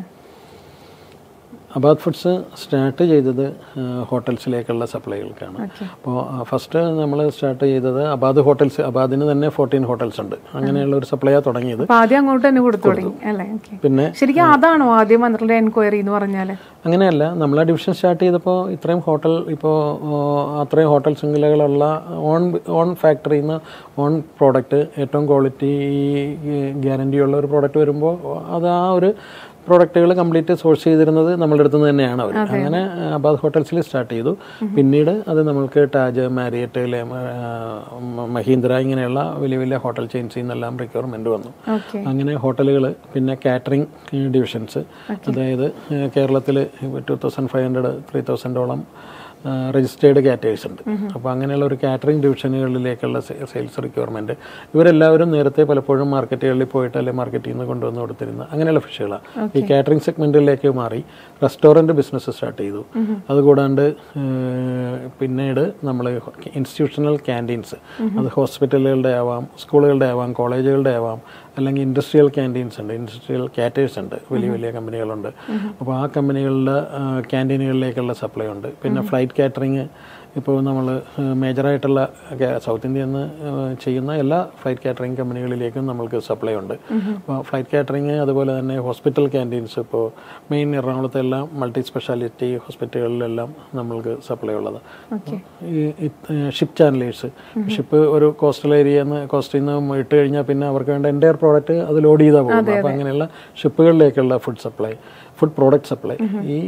അബാദ് ഫുഡ്സ് സ്റ്റാർട്ട് ചെയ്തത് ഹോട്ടൽസിലേക്കുള്ള സപ്ലൈകൾക്കാണ് ഓക്കെ അപ്പോൾ ഫസ്റ്റ് നമ്മൾ സ്റ്റാർട്ട് ചെയ്തത് അബാദ് ഹോട്ടൽസ് അബാദിന് തന്നെ ഫോർട്ടീൻ ഹോട്ടൽസ് ഉണ്ട് അങ്ങനെയുള്ള ഒരു സപ്ലൈയാണ് തുടങ്ങിയത് അപ്പൊ ആദ്യം അങ്ങോട്ട് തന്നെ കൊടുത്തു തുടങ്ങി അല്ലേ ഓക്കെ പിന്നെ ശരിക്കും അതാണോ ആദ്യം വന്നിട്ടുള്ള എൻക്വയറി എന്ന് പറഞ്ഞാല് അങ്ങനെയല്ല നമ്മൾ ആ ഡിവിഷൻ സ്റ്റാർട്ട് ചെയ്തപ്പോൾ ഇത്രയും ഹോട്ടൽ ഇപ്പോൾ അത്രയും ഹോട്ടൽ ശൃംഖലകളുള്ള ഓൺ ഓൺ ഫാക്ടറിയിൽ നിന്ന് ഓൺ പ്രോഡക്റ്റ് ഏറ്റവും ക്വാളിറ്റി ഗ്യാരണ്ടി ഉള്ള ഒരു പ്രോഡക്റ്റ് വരുമ്പോൾ അത് ആ ഒരു പ്രോഡക്റ്റുകൾ കംപ്ലീറ്റ് സോഴ്സ് ചെയ്തിരുന്നത് നമ്മളുടെ അടുത്ത് നിന്ന് തന്നെയാണ് അവർ അങ്ങനെ അബാദ് ഹോട്ടൽസിൽ സ്റ്റാർട്ട് ചെയ്തു പിന്നീട് അത് നമ്മൾക്ക് ടാജ് മാരിയറ്റ് ലെ- ആ, മഹീന്ദ്ര ഇങ്ങനെയുള്ള വലിയ വലിയ ഹോട്ടൽ ചെയിൻസിൽ നിന്നെല്ലാം റിക്വയർമെൻറ്റ് വന്നു ഓക്കെ അങ്ങനെ ഹോട്ടലുകൾ പിന്നെ കാറ്ററിംഗ് ഡിവിഷൻസ് അതായത് കേരളത്തിൽ two thousand five hundred three തൗസൻഡോളം രജിസ്റ്റേർഡ് കാറ്റേഴ്സ് ഉണ്ട് അപ്പോൾ അങ്ങനെയുള്ള ഒരു കാറ്ററിംഗ് ഡിവിഷനുകളിലേക്കുള്ള സെയിൽസ് റിക്വയർമെൻറ്റ് ഇവരെല്ലാവരും നേരത്തെ പലപ്പോഴും മാർക്കറ്റുകളിൽ പോയിട്ട് അല്ലെങ്കിൽ മാർക്കറ്റിൽ നിന്ന് കൊണ്ടുവന്ന് കൊടുത്തിരുന്ന അങ്ങനെയുള്ള ഫിഷുകളാണ് ഈ കാറ്ററിംഗ് സെഗ്മെൻറ്റിലേക്ക് മാറി റെസ്റ്റോറൻറ്റ് ബിസിനസ് സ്റ്റാർട്ട് ചെയ്തു അതുകൂടാണ്ട് ഏഹ്, പിന്നീട് നമ്മൾ ഇൻസ്റ്റിറ്റ്യൂഷണൽ ക്യാൻറ്റീൻസ് അത് ഹോസ്പിറ്റലുകളുടെ ആവാം സ്കൂളുകളുടെ ആവാം കോളേജുകളുടെ ആവാം അല്ലെങ്കിൽ ഇൻഡസ്ട്രിയൽ ക്യാൻറ്റീൻസ് ഉണ്ട് ഇൻഡസ്ട്രിയൽ കാറ്റേഴ്സ് ഉണ്ട് വലിയ വലിയ കമ്പനികളുണ്ട് അപ്പോൾ ആ കമ്പനികളുടെ ക്യാൻറ്റീനുകളിലേക്കുള്ള സപ്ലൈ ഉണ്ട് പിന്നെ ഫ്ലൈറ്റ് കാറ്ററിങ് ഇപ്പോൾ നമ്മൾ മേജറായിട്ടുള്ള സൗത്ത് ഇന്ത്യയിൽ നിന്ന് ചെയ്യുന്ന എല്ലാ ഫ്ലൈറ്റ് കാറ്ററിംഗ് കമ്പനികളിലേക്കും നമ്മൾക്ക് സപ്ലൈ ഉണ്ട് അപ്പോൾ ഫ്ലൈറ്റ് കാറ്ററിംഗ് അതുപോലെ തന്നെ ഹോസ്പിറ്റൽ ക്യാൻറ്റീൻസ് ഇപ്പോൾ മെയിൻ എറണാകുളത്തെ എല്ലാം മൾട്ടി സ്പെഷ്യാലിറ്റി ഹോസ്പിറ്റലുകളിലെല്ലാം നമ്മൾക്ക് സപ്ലൈ ഉള്ളത് ഓക്കെ ഈ ഷിപ്പ് ചാനലേഴ്സ് ഷിപ്പ് ഒരു കോസ്റ്റൽ ഏരിയയിൽ നിന്ന് കോസ്റ്റിൽ നിന്ന് ഇട്ട് കഴിഞ്ഞാൽ പിന്നെ അവർക്ക് വേണ്ട എൻ്റയർ പ്രോഡക്റ്റ് അത് ലോഡ് ചെയ്താൽ പോകുന്നത് അപ്പോൾ അങ്ങനെയുള്ള ഷിപ്പുകളിലേക്കുള്ള food supply food product supply ഈ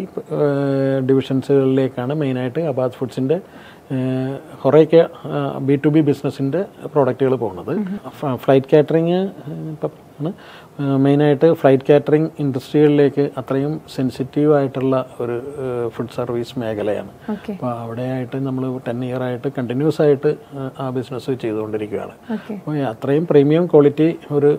ഡിവിഷൻസുകളിലേക്കാണ് മെയിനായിട്ട് അബാദ് ഫുഡ്സിൻ്റെ കുറേയൊക്കെ ബി ടു ബി ബിസിനസ്സിൻ്റെ പ്രോഡക്റ്റുകൾ പോകുന്നത് ഫ്ലൈറ്റ് കാറ്ററിങ് ആണ് മെയിനായിട്ട് ഫ്ലൈറ്റ് കാറ്ററിംഗ് ഇൻഡസ്ട്രികളിലേക്ക് അത്രയും സെൻസിറ്റീവ് ആയിട്ടുള്ള ഒരു ഫുഡ് സർവീസ് മേഖലയാണ് ഓക്കെ അപ്പോൾ അവിടെയായിട്ട് നമ്മൾ ടെൻ ഇയർ ആയിട്ട് കണ്ടിന്യൂസ് ആയിട്ട് ആ ബിസിനസ് ചെയ്തുകൊണ്ടിരിക്കുകയാണ് ഓക്കെ അപ്പോൾ അത്രയും പ്രീമിയം ക്വാളിറ്റി ഒരു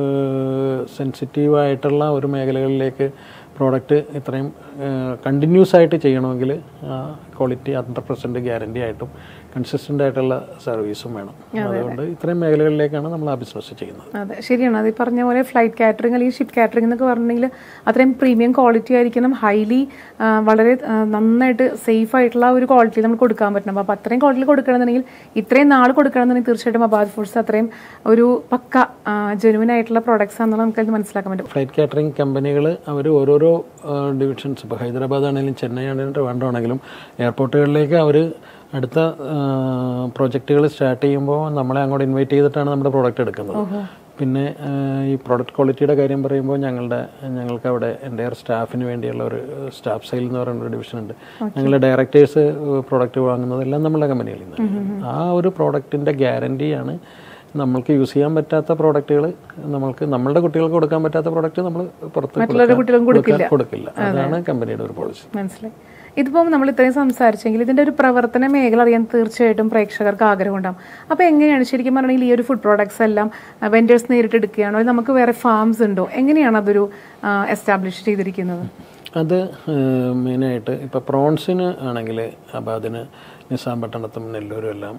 സെൻസിറ്റീവ് ആയിട്ടുള്ള ഒരു മേഖലകളിലേക്ക് പ്രോഡക്റ്റ് ഇത്രയും കണ്ടിന്യൂസ് ആയിട്ട് ചെയ്യണമെങ്കിൽ ക്വാളിറ്റി ഹൺഡ്രഡ് പെർസെൻറ്റ് ഗ്യാരണ്ടി ആയിട്ടും കൺസിസ്റ്റൻ്റ് ആയിട്ടുള്ള സർവീസും വേണം അതുകൊണ്ട് ഇത്രയും മേഖലകളിലേക്കാണ് നമ്മൾ ആ ബിസിനസ് ചെയ്യുന്നത് അതെ ശരിയാണ് അത് ഈ പറഞ്ഞ പോലെ ഫ്ലൈറ്റ് കാറ്ററിംഗ് അല്ലെങ്കിൽ ഷിപ്പ് കാറ്ററിംഗ് എന്നൊക്കെ പറഞ്ഞിട്ടുണ്ടെങ്കിൽ അത്രയും പ്രീമിയം ക്വാളിറ്റി ആയിരിക്കണം ഹൈലി വളരെ ആ, നന്നായിട്ട് സേഫ് ആയിട്ടുള്ള ഒരു ക്വാളിറ്റി നമ്മൾ കൊടുക്കാൻ പറ്റണം അപ്പോൾ അത്രയും ക്വാളിറ്റി കൊടുക്കണമെന്നുണ്ടെങ്കിൽ ഇത്രയും നാൾ കൊടുക്കണമെന്നുണ്ടെങ്കിൽ തീർച്ചയായിട്ടും അബാദ് ഫുഡ്സ് അത്രയും ഒരു പക്ക ജെനുവിൻ ആയിട്ടുള്ള പ്രോഡക്ട്സ് ആണെന്നുള്ള നമുക്കത് മനസ്സിലാക്കാൻ പറ്റും ഫ്ലൈറ്റ് കാറ്ററിംഗ് കമ്പനികൾ അവർ ഓരോരോ ഡിവിഷൻസ് ഇപ്പോൾ ഹൈദരാബാദ് ആണെങ്കിലും ചെന്നൈ ആണെങ്കിലും ട്രിവാൻഡ്രം എയർപോർട്ടുകളിലേക്ക് അവർ അടുത്ത പ്രോജക്റ്റുകൾ സ്റ്റാർട്ട് ചെയ്യുമ്പോൾ നമ്മളെ അങ്ങോട്ട് ഇൻവൈറ്റ് ചെയ്തിട്ടാണ് നമ്മുടെ പ്രോഡക്റ്റ് എടുക്കുന്നത് പിന്നെ ആ, ഈ പ്രോഡക്റ്റ് ക്വാളിറ്റിയുടെ കാര്യം പറയുമ്പോൾ ഞങ്ങളുടെ ഞങ്ങൾക്ക് അവിടെ എൻ്റെ സ്റ്റാഫിന് വേണ്ടിയുള്ള ഒരു സ്റ്റാഫ് സെയിൽ എന്ന് പറയുന്ന ഒരു ഡിവിഷൻ ഉണ്ട് ഞങ്ങൾ ഡയറക്ടേഴ്സ് പ്രോഡക്റ്റ് വാങ്ങുന്നതെല്ലാം നമ്മുടെ കമ്പനികളിൽ നിന്ന് ആ ഒരു പ്രോഡക്റ്റിൻ്റെ ഗ്യാരണ്ടിയാണ് നമ്മൾക്ക് യൂസ് ചെയ്യാൻ പറ്റാത്ത പ്രോഡക്റ്റുകൾ നമ്മൾക്ക് നമ്മളുടെ കുട്ടികൾക്ക് കൊടുക്കാൻ പറ്റാത്ത പ്രോഡക്റ്റ് നമ്മൾ പുറത്ത് കൊടുക്കാൻ- കുട്ടികൾക്കും കൊടുക്കാൻ- കൊടുക്കില്ല അതാണ് കമ്പനിയുടെ ഒരു പോളിസി മനസ്സിലായി ഇതിപ്പം നമ്മൾ ഇത്രയും സംസാരിച്ചെങ്കിൽ ഇതിന്റെ ഒരു പ്രവർത്തന മേഖല അറിയാൻ തീർച്ചയായിട്ടും പ്രേക്ഷകർക്ക് ആഗ്രഹമുണ്ടാകും അപ്പോൾ എങ്ങനെയാണ് ശരിക്കും പറഞ്ഞെങ്കിൽ ഈ ഒരു ഫുഡ് പ്രോഡക്ട്സ് എല്ലാം വെൻഡേഴ്സ് നേരിട്ട് എടുക്കുകയാണോ അല്ലെങ്കിൽ നമുക്ക് വേറെ ഫാംസ് ഉണ്ടോ എങ്ങനെയാണ് അതൊരു എസ്റ്റാബ്ലിഷ് ചെയ്തിരിക്കുന്നത് അത് മെയിനായിട്ട് ഇപ്പോൾ പ്രോൺസിന് ആണെങ്കിൽ അബാദിന് നിസാം പട്ടണത്തും നെല്ലൂരും എല്ലാം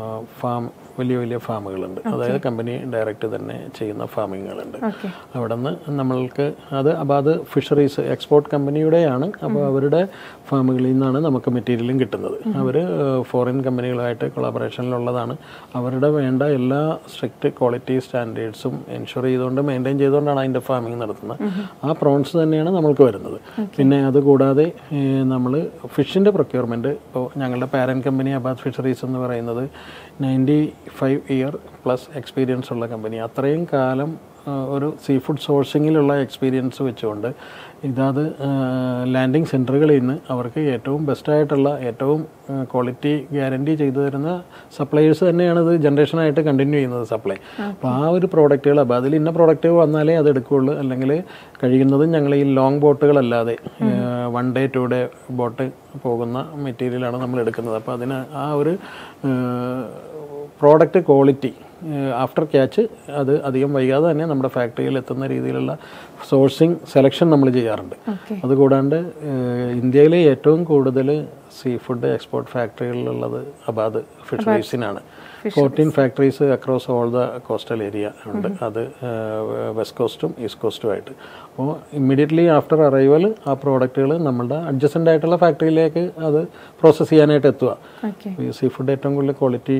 ഫാം വലിയ വലിയ ഫാമുകളുണ്ട് അതായത് കമ്പനി ഡയറക്റ്റ് തന്നെ ചെയ്യുന്ന ഫാമിങ്ങുകളുണ്ട് ഓക്കെ അവിടെ നിന്ന് നമ്മൾക്ക് അത് അബാദ് ഫിഷറീസ് എക്സ്പോർട്ട് കമ്പനിയുടെയാണ് അപ്പോൾ അവരുടെ ഫാമുകളിൽ നിന്നാണ് നമുക്ക് മെറ്റീരിയലും കിട്ടുന്നത് അവർ ഫോറിൻ കമ്പനികളുമായിട്ട് കൊളാബറേഷനിലുള്ളതാണ് അവരുടെ വേണ്ട എല്ലാ സ്ട്രിക്റ്റ് ക്വാളിറ്റി സ്റ്റാൻഡേർഡ്സും എൻഷുർ ചെയ്തുകൊണ്ട് മെയിൻറ്റെയിൻ ചെയ്തുകൊണ്ടാണ് അതിൻ്റെ ഫാമിംഗ് നടത്തുന്നത് ആ പ്രോൺസ് തന്നെയാണ് നമ്മൾക്ക് വരുന്നത് പിന്നെ അതുകൂടാതെ നമ്മൾ ഫിഷിൻ്റെ പ്രൊക്യൂർമെൻറ്റ് ഇപ്പോൾ ഞങ്ങളുടെ പാരൻ കമ്പനി അബാദ് ഫിഷറീസ് എന്ന് പറയുന്നത് ninety five year plus experience ഉള്ള കമ്പനി അത്രയും കാലം ആ, ഒരു സീ ഫുഡ് സോഴ്സിങ്ങിലുള്ള എക്സ്പീരിയൻസ് വെച്ചുകൊണ്ട് ഇതത് ലാൻഡിങ് സെൻറ്ററുകളിൽ നിന്ന് അവർക്ക് ഏറ്റവും ബെസ്റ്റായിട്ടുള്ള ഏറ്റവും ക്വാളിറ്റി ഗ്യാരണ്ടി ചെയ്തു തരുന്ന സപ്ലൈയേഴ്സ് തന്നെയാണ് ഇത് ജനറേഷനായിട്ട് കണ്ടിന്യൂ ചെയ്യുന്നത് സപ്ലൈ അപ്പോൾ ആ ഒരു പ്രോഡക്റ്റുകൾ അപ്പോൾ അതിൽ ഇന്ന പ്രോഡക്റ്റ് വന്നാലേ അത് എടുക്കുകയുള്ളൂ അല്ലെങ്കിൽ കഴിയുന്നതും ഞങ്ങൾ ഈ ലോങ് ബോട്ടുകളല്ലാതെ one day two day boat പോകുന്ന മെറ്റീരിയലാണ് നമ്മൾ എടുക്കുന്നത് അപ്പോൾ അതിന് ആ ഒരു പ്രോഡക്റ്റ് ക്വാളിറ്റി ആഫ്റ്റർ ക്യാച്ച് അത് അധികം വൈകാതെ തന്നെ നമ്മുടെ ഫാക്ടറിയിൽ എത്തുന്ന രീതിയിലുള്ള സോഴ്സിങ് സെലക്ഷൻ നമ്മൾ ചെയ്യാറുണ്ട് ഓക്കെ അതുകൂടാണ്ട് ഏഹ്, ഇന്ത്യയിലെ ഏറ്റവും കൂടുതൽ സീ ഫുഡ് എക്സ്പോർട്ട് ഫാക്ടറികളിലുള്ളത് അബാദ് ഫിഷറീസിനാണ് fourteen factories across all the coastal area ഉണ്ട് അത് വെസ്റ്റ് കോസ്റ്റും ഈസ്റ്റ് കോസ്റ്റുമായിട്ട് അപ്പോൾ ഇമ്മീഡിയറ്റ്ലി ആഫ്റ്റർ അറൈവൽ ആ പ്രോഡക്റ്റുകൾ നമ്മുടെ അഡ്ജസ്റ്റൻ്റ് ആയിട്ടുള്ള ഫാക്ടറിയിലേക്ക് അത് പ്രോസസ്സ് ചെയ്യാനായിട്ട് എത്തുക ഓക്കെ ഈ സീ ഫുഡ് ഏറ്റവും കൂടുതൽ ക്വാളിറ്റി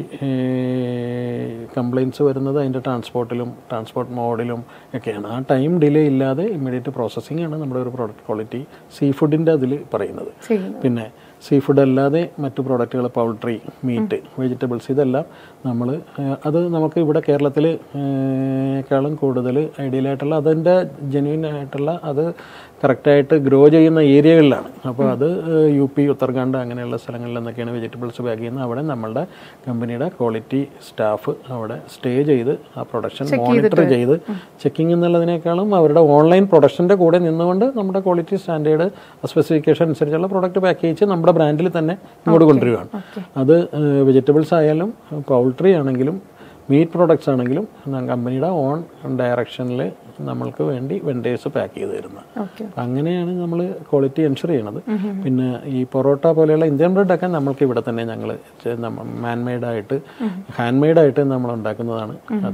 കംപ്ലയിൻസ് വരുന്നത് അതിൻ്റെ ട്രാൻസ്പോർട്ടിലും ട്രാൻസ്പോർട്ട് മോഡിലും ഒക്കെയാണ് ആ ടൈം ഡിലേ ഇല്ലാതെ ഇമ്മീഡിയറ്റ് പ്രോസസ്സിംഗ് ആണ് നമ്മുടെ ഒരു പ്രോഡക്റ്റ് ക്വാളിറ്റി സീ ഫുഡിൻ്റെ അതിൽ പറയുന്നത് ചെയ്യുന്നു പിന്നെ സീ ഫുഡ് അല്ലാതെ മറ്റു പ്രോഡക്റ്റുകൾ പൗൾട്രി മീറ്റ് വെജിറ്റബിൾസ് ഇതെല്ലാം നമ്മൾ അത് നമുക്ക് ഇവിടെ കേരളത്തിൽ ക്കാളും കൂടുതൽ ഐഡിയലായിട്ടുള്ള അതിൻ്റെ ജെന്യൂൻ ആയിട്ടുള്ള അത് കറക്റ്റായിട്ട് ഗ്രോ ചെയ്യുന്ന ഏരിയകളിലാണ് അപ്പോൾ അത് യു പി ഉത്തരാഖണ്ഡ് അങ്ങനെയുള്ള സ്ഥലങ്ങളിൽ നിന്നൊക്കെയാണ് വെജിറ്റബിൾസ് ബാഗ് ചെയ്യുന്നത് അവിടെ നമ്മളുടെ കമ്പനിയുടെ ക്വാളിറ്റി സ്റ്റാഫ് അവിടെ സ്റ്റേ ചെയ്ത് ആ പ്രൊഡക്ഷൻ മോണിറ്റർ ചെയ്ത് ചെക്കിംഗ് എന്നുള്ളതിനേക്കാളും അവരുടെ ഓൺലൈൻ പ്രൊഡക്ഷൻ്റെ കൂടെ നിന്നുകൊണ്ട് നമ്മുടെ ക്വാളിറ്റി സ്റ്റാൻഡേർഡ് സ്പെസിഫിക്കേഷൻ അനുസരിച്ചുള്ള പ്രോഡക്റ്റ് പാക്കേജ് നമ്മുടെ ബ്രാൻഡിൽ തന്നെ ഇങ്ങോട്ട് കൊണ്ടുവരികയാണ് അത് വെജിറ്റബിൾസ് ആയാലും പൗൾട്രി ആണെങ്കിലും മീറ്റ് പ്രോഡക്ട്സ് ആണെങ്കിലും കമ്പനിയുടെ ഓൺ ഡയറക്ഷനിൽ നമ്മൾക്ക് വേണ്ടി വെൻഡേഴ്സ് പാക്ക് ചെയ്ത് തരുന്നത് ഓക്കെ അങ്ങനെയാണ് നമ്മൾ ക്വാളിറ്റി എൻഷുർ ചെയ്യണത് പിന്നെ ഈ പൊറോട്ട പോലെയുള്ള ഇന്ത്യൻ ബ്രെഡൊക്കെ നമ്മൾക്ക് ഇവിടെ തന്നെ ഞങ്ങൾ മാൻമെയ്ഡായിട്ട് ഹാൻഡ് മെയ്ഡായിട്ട് നമ്മൾ ഉണ്ടാക്കുന്നതാണ് അത്